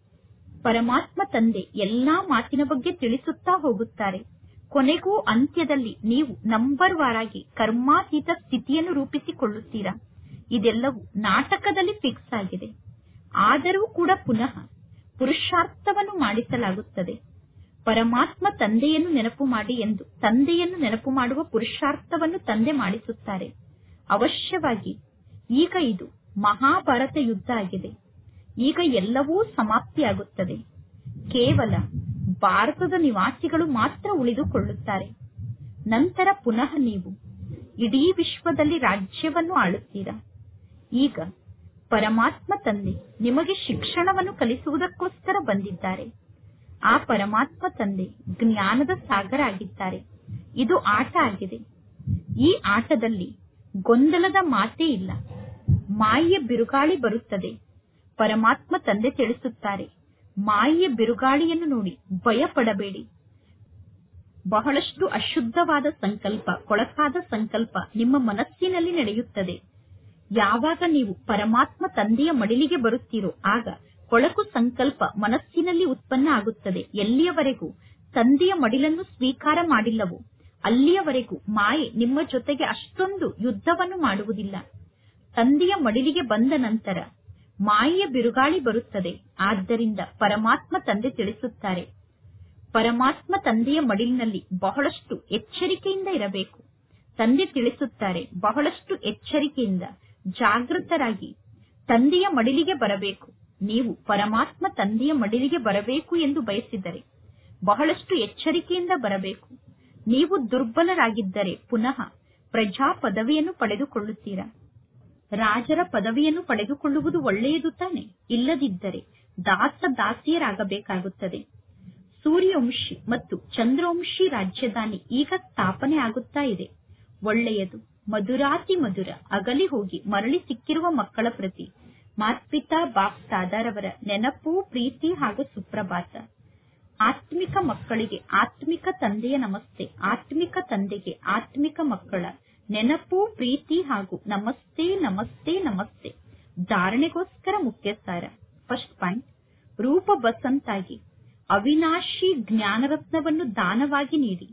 ಪರಮಾತ್ಮ ತಂದೆ ಎಲ್ಲಾ ಮಾತಿನ ಬಗ್ಗೆ ತಿಳಿಸುತ್ತಾ ಹೋಗುತ್ತಾರೆ ಕೊನೆಗೂ ಅಂತ್ಯದಲ್ಲಿ ನೀವು ನಂಬರ್ ವಾರಾಗಿ ಕರ್ಮಾತೀತ ಸ್ಥಿತಿಯನ್ನು ರೂಪಿಸಿಕೊಳ್ಳುತ್ತೀರಾ ಇದೆಲ್ಲವೂ ನಾಟಕದಲ್ಲಿ ಫಿಕ್ಸ್ ಆಗಿದೆ ಆದರೂ ಕೂಡ ಪುನಃ ಪುರುಷಾರ್ಥವನ್ನು ಮಾಡಿಸಲಾಗುತ್ತದೆ ಪರಮಾತ್ಮ ತಂದೆಯನ್ನು ನೆನಪು ಮಾಡಿ ಎಂದು ತಂದೆಯನ್ನು ನೆನಪು ಮಾಡುವ ಪುರುಷಾರ್ಥವನ್ನು ತಂದೆ ಮಾಡಿಸುತ್ತಾರೆ ಅವಶ್ಯವಾಗಿ ಈಗ ಇದು ಮಹಾಭಾರತ ಯುದ್ಧ ಆಗಿದೆ ಈಗ ಎಲ್ಲವೂ ಸಮಾಪ್ತಿಯಾಗುತ್ತದೆ ಕೇವಲ ಭಾರತದ ನಿವಾಸಿಗಳು ಮಾತ್ರ ಉಳಿದುಕೊಳ್ಳುತ್ತಾರೆ ನಂತರ ಪುನಃ ನೀವು ಇಡೀ ವಿಶ್ವದಲ್ಲಿ ರಾಜ್ಯವನ್ನು ಆಳುತ್ತೀರಾ ಈಗ ಪರಮಾತ್ಮ ತಂದೆ ನಿಮಗೆ ಶಿಕ್ಷಣವನ್ನು ಕಲಿಸುವುದಕ್ಕೋಸ್ಕರ ಬಂದಿದ್ದಾರೆ ಆ ಪರಮಾತ್ಮ ತಂದೆ ಜ್ಞಾನದ ಸಾಗರ ಆಗಿದ್ದಾರೆ ಇದು ಆಟ ಆಗಿದೆ ಈ ಆಟದಲ್ಲಿ ಗೊಂದಲದ ಮಾತೇ ಇಲ್ಲ ಮಾಯೆಯ ಬಿರುಗಾಳಿ ಬರುತ್ತದೆ ಪರಮಾತ್ಮ ತಂದೆ ತಿಳಿಸುತ್ತಾರೆ ಮಾಯೆಯ ಬಿರುಗಾಳಿಯನ್ನು ನೋಡಿ ಭಯಪಡಬೇಡಿ ಬಹಳಷ್ಟು ಅಶುದ್ಧವಾದ ಸಂಕಲ್ಪ ಕೊಳಕಾದ ಸಂಕಲ್ಪ ನಿಮ್ಮ ಮನಸ್ಸಿನಲ್ಲಿ ನಡೆಯುತ್ತದೆ ಯಾವಾಗ ನೀವು ಪರಮಾತ್ಮ ತಂದೆಯ ಮಡಿಲಿಗೆ ಬರುತ್ತೀರೋ ಆಗ ಕೊಳಕು ಸಂಕಲ್ಪ ಮನಸ್ಸಿನಲ್ಲಿ ಉತ್ಪನ್ನ ಆಗುತ್ತದೆ ಎಲ್ಲಿಯವರೆಗೂ ತಂದೆಯ ಮಡಿಲನ್ನು ಸ್ವೀಕಾರ ಮಾಡಿಲ್ಲವೋ ಅಲ್ಲಿಯವರೆಗೂ ಮಾಯೆ ನಿಮ್ಮ ಜೊತೆಗೆ ಅಷ್ಟೊಂದು ಯುದ್ಧವನ್ನು ಮಾಡುವುದಿಲ್ಲ ತಂದೆಯ ಮಡಿಲಿಗೆ ಬಂದ ನಂತರ ಮಾಯೆಯ ಬಿರುಗಾಳಿ ಬರುತ್ತದೆ ಆದ್ದರಿಂದ ಪರಮಾತ್ಮ ತಂದೆ ತಿಳಿಸುತ್ತಾರೆ ಪರಮಾತ್ಮ ತಂದೆಯ ಮಡಿಲಿನಲ್ಲಿ ಬಹಳಷ್ಟು ಎಚ್ಚರಿಕೆಯಿಂದ ಇರಬೇಕು ತಂದೆ ತಿಳಿಸುತ್ತಾರೆ ಬಹಳಷ್ಟು ಎಚ್ಚರಿಕೆಯಿಂದ ಜಾಗೃತರಾಗಿ ತಂದೆಯ ಮಡಿಲಿಗೆ ಬರಬೇಕು ನೀವು ಪರಮಾತ್ಮ ತಂದೆಯ ಮಡಿಲಿಗೆ ಬರಬೇಕು ಎಂದು ಬಯಸಿದರೆ ಬಹಳಷ್ಟು ಎಚ್ಚರಿಕೆಯಿಂದ ಬರಬೇಕು ನೀವು ದುರ್ಬಲರಾಗಿದ್ದರೆ ಪುನಃ ಪ್ರಜಾ ಪದವಿಯನ್ನು ಪಡೆದುಕೊಳ್ಳುತ್ತೀರಾ ರಾಜರ ಪದವಿಯನ್ನು ಪಡೆದುಕೊಳ್ಳುವುದು ಒಳ್ಳೆಯದು ತಾನೆ ಇಲ್ಲದಿದ್ದರೆ ದಾಸ ದಾಸಿಯರಾಗಬೇಕಾಗುತ್ತದೆ ಸೂರ್ಯವಂಶಿ ಮತ್ತು ಚಂದ್ರವಂಶಿ ರಾಜ್ಯಧಾನಿ ಈಗ ಸ್ಥಾಪನೆ ಆಗುತ್ತಾ ಇದೆ ಒಳ್ಳೆಯದು ಮಧುರಾತಿ ಮಧುರ ಅಗಲಿ ಹೋಗಿ ಮರಳಿ ಸಿಕ್ಕಿರುವ ಮಕ್ಕಳ ಪ್ರತಿ ಮಾತ್ಪಿತಾ ಬಾಪ್ ಸಾದಾರವರ ನೆನಪು ಪ್ರೀತಿ ಹಾಗೂ ಸುಪ್ರಭಾತ ಆತ್ಮಿಕ ಮಕ್ಕಳಿಗೆ ಆತ್ಮಿಕ ತಂದೆಯ ನಮಸ್ತೆ ಆತ್ಮಿಕ ತಂದೆಗೆ ಆತ್ಮಿಕ ಮಕ್ಕಳ ನೆನಪು ಪ್ರೀತಿ ಹಾಗೂ ನಮಸ್ತೆ ನಮಸ್ತೆ ನಮಸ್ತೆ ಧಾರಣೆಗೋಸ್ಕರ ಮುಖ್ಯ ಸಾರ ಫಸ್ಟ್ ಪಾಯಿಂಟ್ ರೂಪ ಬಸಂತಾಗಿ ಅವಿನಾಶಿ ಜ್ಞಾನರತ್ನವನ್ನು ದಾನವಾಗಿ ನೀಡಿ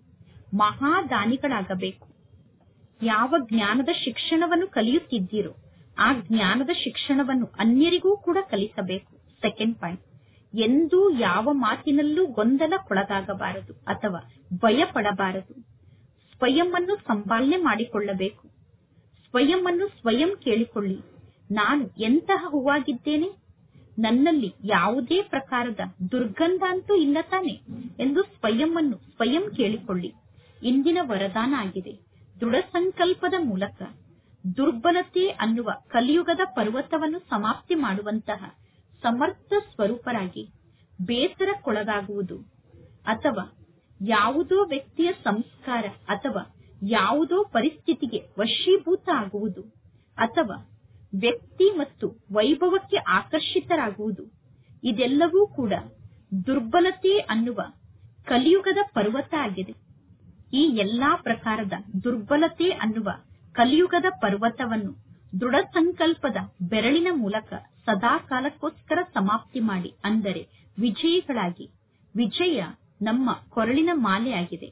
ಮಹಾದಾನಿಗಳಾಗಬೇಕು ಯಾವ ಜ್ಞಾನದ ಶಿಕ್ಷಣವನ್ನು ಕಲಿಯುತ್ತಿದ್ದೀರೋ ಆ ಜ್ಞಾನದ ಶಿಕ್ಷಣವನ್ನು ಅನ್ಯರಿಗೂ ಕೂಡ ಕಲಿಸಬೇಕು ಸೆಕೆಂಡ್ ಪಾಯಿಂಟ್ ಎಂದೂ ಯಾವ ಮಾತಿನಲ್ಲೂ ಗೊಂದಲಕ್ಕೊಳಗಾಗಬಾರದು ಅಥವಾ ಭಯ ಪಡಬಾರದು ಸ್ವಯಂ ಅನ್ನು ಸಂಪಾಲನೆ ಮಾಡಿಕೊಳ್ಳಬೇಕು ಸ್ವಯಂ ಅನ್ನು ಸ್ವಯಂ ಕೇಳಿಕೊಳ್ಳಿ ನಾನು ಎಂತಹ ಹೂವಾಗಿದ್ದೇನೆ ನನ್ನಲ್ಲಿ ಯಾವುದೇ ಪ್ರಕಾರದ ದುರ್ಗಂಧ ಅಂತೂ ಇಲ್ಲ ತಾನೆ ಎಂದು ಸ್ವಯಂ ಅನ್ನು ಸ್ವಯಂ ಕೇಳಿಕೊಳ್ಳಿ ಇಂದಿನ ವರದಾನ ಆಗಿದೆ ದೃಢ ಸಂಕಲ್ಪದ ಮೂಲಕ ದುರ್ಬಲತೆ ಅನ್ನುವ ಕಲಿಯುಗದ ಪರ್ವತವನ್ನು ಸಮಾಪ್ತಿ ಮಾಡುವಂತಹ ಸಮರ್ಥ ಸ್ವರೂಪರಾಗಿ ಬೇಸರಕ್ಕೊಳಗಾಗುವುದು ಅಥವಾ ಯಾವುದೋ ವ್ಯಕ್ತಿಯ ಸಂಸ್ಕಾರ ಅಥವಾ ಯಾವುದೋ ಪರಿಸ್ಥಿತಿಗೆ ವಶೀಭೂತ ಆಗುವುದು ಅಥವಾ ವ್ಯಕ್ತಿ ಮತ್ತು ವೈಭವಕ್ಕೆ ಆಕರ್ಷಿತರಾಗುವುದು ಇದೆಲ್ಲವೂ ಕೂಡ ದುರ್ಬಲತೆ ಅನ್ನುವ ಕಲಿಯುಗದ ಪರ್ವತ ಆಗಿದೆ ಈ ಎಲ್ಲಾ ಪ್ರಕಾರದ ದುರ್ಬಲತೆ ಅನ್ನುವ ಕಲಿಯುಗದ ಪರ್ವತವನ್ನು ದೃಢ ಸಂಕಲ್ಪದ ಬೆರಳಿನ ಮೂಲಕ ಸದಾ ಕಾಲಕ್ಕೋಸ್ಕರ ಸಮಾಪ್ತಿ ಮಾಡಿ ಅಂದರೆ ವಿಜಯಿಗಳಾಗಿ ವಿಜಯ ನಮ್ಮ ಕೊರಳಿನ ಮಾಲೆಯಾಗಿದೆ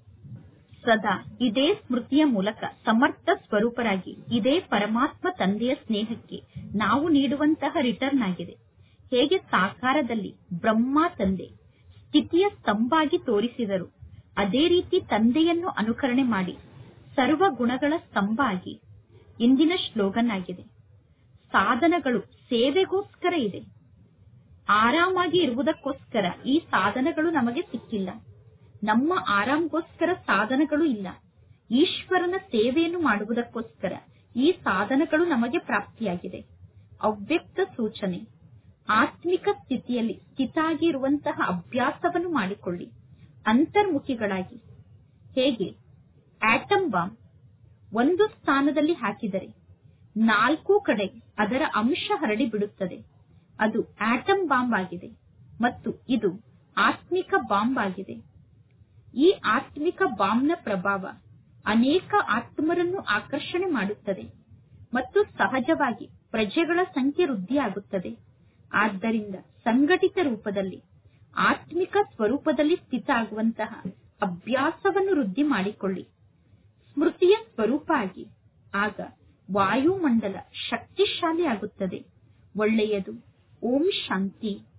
ಸದಾ ಇದೇ ಸ್ಮೃತಿಯ ಮೂಲಕ ಸಮರ್ಥ ಸ್ವರೂಪರಾಗಿ ಇದೇ ಪರಮಾತ್ಮ ತಂದೆಯ ಸ್ನೇಹಕ್ಕೆ ನಾವು ನೀಡುವಂತಹ ರಿಟರ್ನ್ ಆಗಿದೆ ಹೇಗೆ ಸಾಕಾರದಲ್ಲಿ ಬ್ರಹ್ಮ ತಂದೆ ಸ್ಥಿತಿಯ ಸ್ತಂಭಾಗಿ ತೋರಿಸಿದರು ಅದೇ ರೀತಿ ತಂದೆಯನ್ನು ಅನುಕರಣೆ ಮಾಡಿ ಸರ್ವ ಗುಣಗಳ ಸ್ತಂಭ ಆಗಿ ಇಂದಿನ ಶ್ಲೋಗನ್ ಆಗಿದೆ ಸಾಧನಗಳು ಸೇವೆಗೋಸ್ಕರ ಇದೆ ಆರಾಮಾಗಿ ಇರುವುದಕ್ಕೋಸ್ಕರ ಈ ಸಾಧನಗಳು ನಮಗೆ ಸಿಕ್ಕಿಲ್ಲ ನಮ್ಮ ಆರಾಮ್ಗೋಸ್ಕರ ಸಾಧನಗಳು ಇಲ್ಲ ಈಶ್ವರನ ಸೇವೆಯನ್ನು ಮಾಡುವುದಕ್ಕೋಸ್ಕರ ಈ ಸಾಧನಗಳು ನಮಗೆ ಪ್ರಾಪ್ತಿಯಾಗಿದೆ ಅವ್ಯಕ್ತ ಸೂಚನೆ ಆತ್ಮಿಕ ಸ್ಥಿತಿಯಲ್ಲಿ ಸ್ಥಿತಾಗಿ ಇರುವಂತಹ ಅಭ್ಯಾಸವನ್ನು ಮಾಡಿಕೊಳ್ಳಿ ಅಂತರ್ಮುಖಿಗಳಾಗಿ ಹೇಗೆ ಆಟಮ್ ಬಾಂಬ್ ಒಂದು ಸ್ಥಾನದಲ್ಲಿ ಹಾಕಿದರೆ ನಾಲ್ಕು ಕಡೆ ಅದರ ಅಂಶ ಹರಡಿ ಬಿಡುತ್ತದೆ ಅದು ಆಟಮ್ ಬಾಂಬ್ ಆಗಿದೆ ಮತ್ತು ಇದು ಆತ್ಮಿಕ ಬಾಂಬ್ ಆಗಿದೆ ಈ ಆತ್ಮಿಕ ಬಾಂಬ್ನ ಪ್ರಭಾವ ಅನೇಕ ಆತ್ಮರನ್ನು ಆಕರ್ಷಣೆ ಮಾಡುತ್ತದೆ ಮತ್ತು ಸಹಜವಾಗಿ ಪ್ರಜೆಗಳ ಸಂಖ್ಯೆ ವೃದ್ಧಿಯಾಗುತ್ತದೆ ಆದ್ದರಿಂದ ಸಂಘಟಿತ ರೂಪದಲ್ಲಿ ಆತ್ಮಿಕ ಸ್ವರೂಪದಲ್ಲಿ ಸ್ಥಿತ ಆಗುವಂತಹ ಅಭ್ಯಾಸವನ್ನು ವೃದ್ಧಿ ಮಾಡಿಕೊಳ್ಳಿ ಸ್ಮೃತಿಯ ಸ್ವರೂಪ ಆಗಿ ಆಗ ವಾಯುಮಂಡಲ ಶಕ್ತಿಶಾಲಿ ಆಗುತ್ತದೆ ಒಳ್ಳೆಯದು ಓಂ ಶಾಂತಿ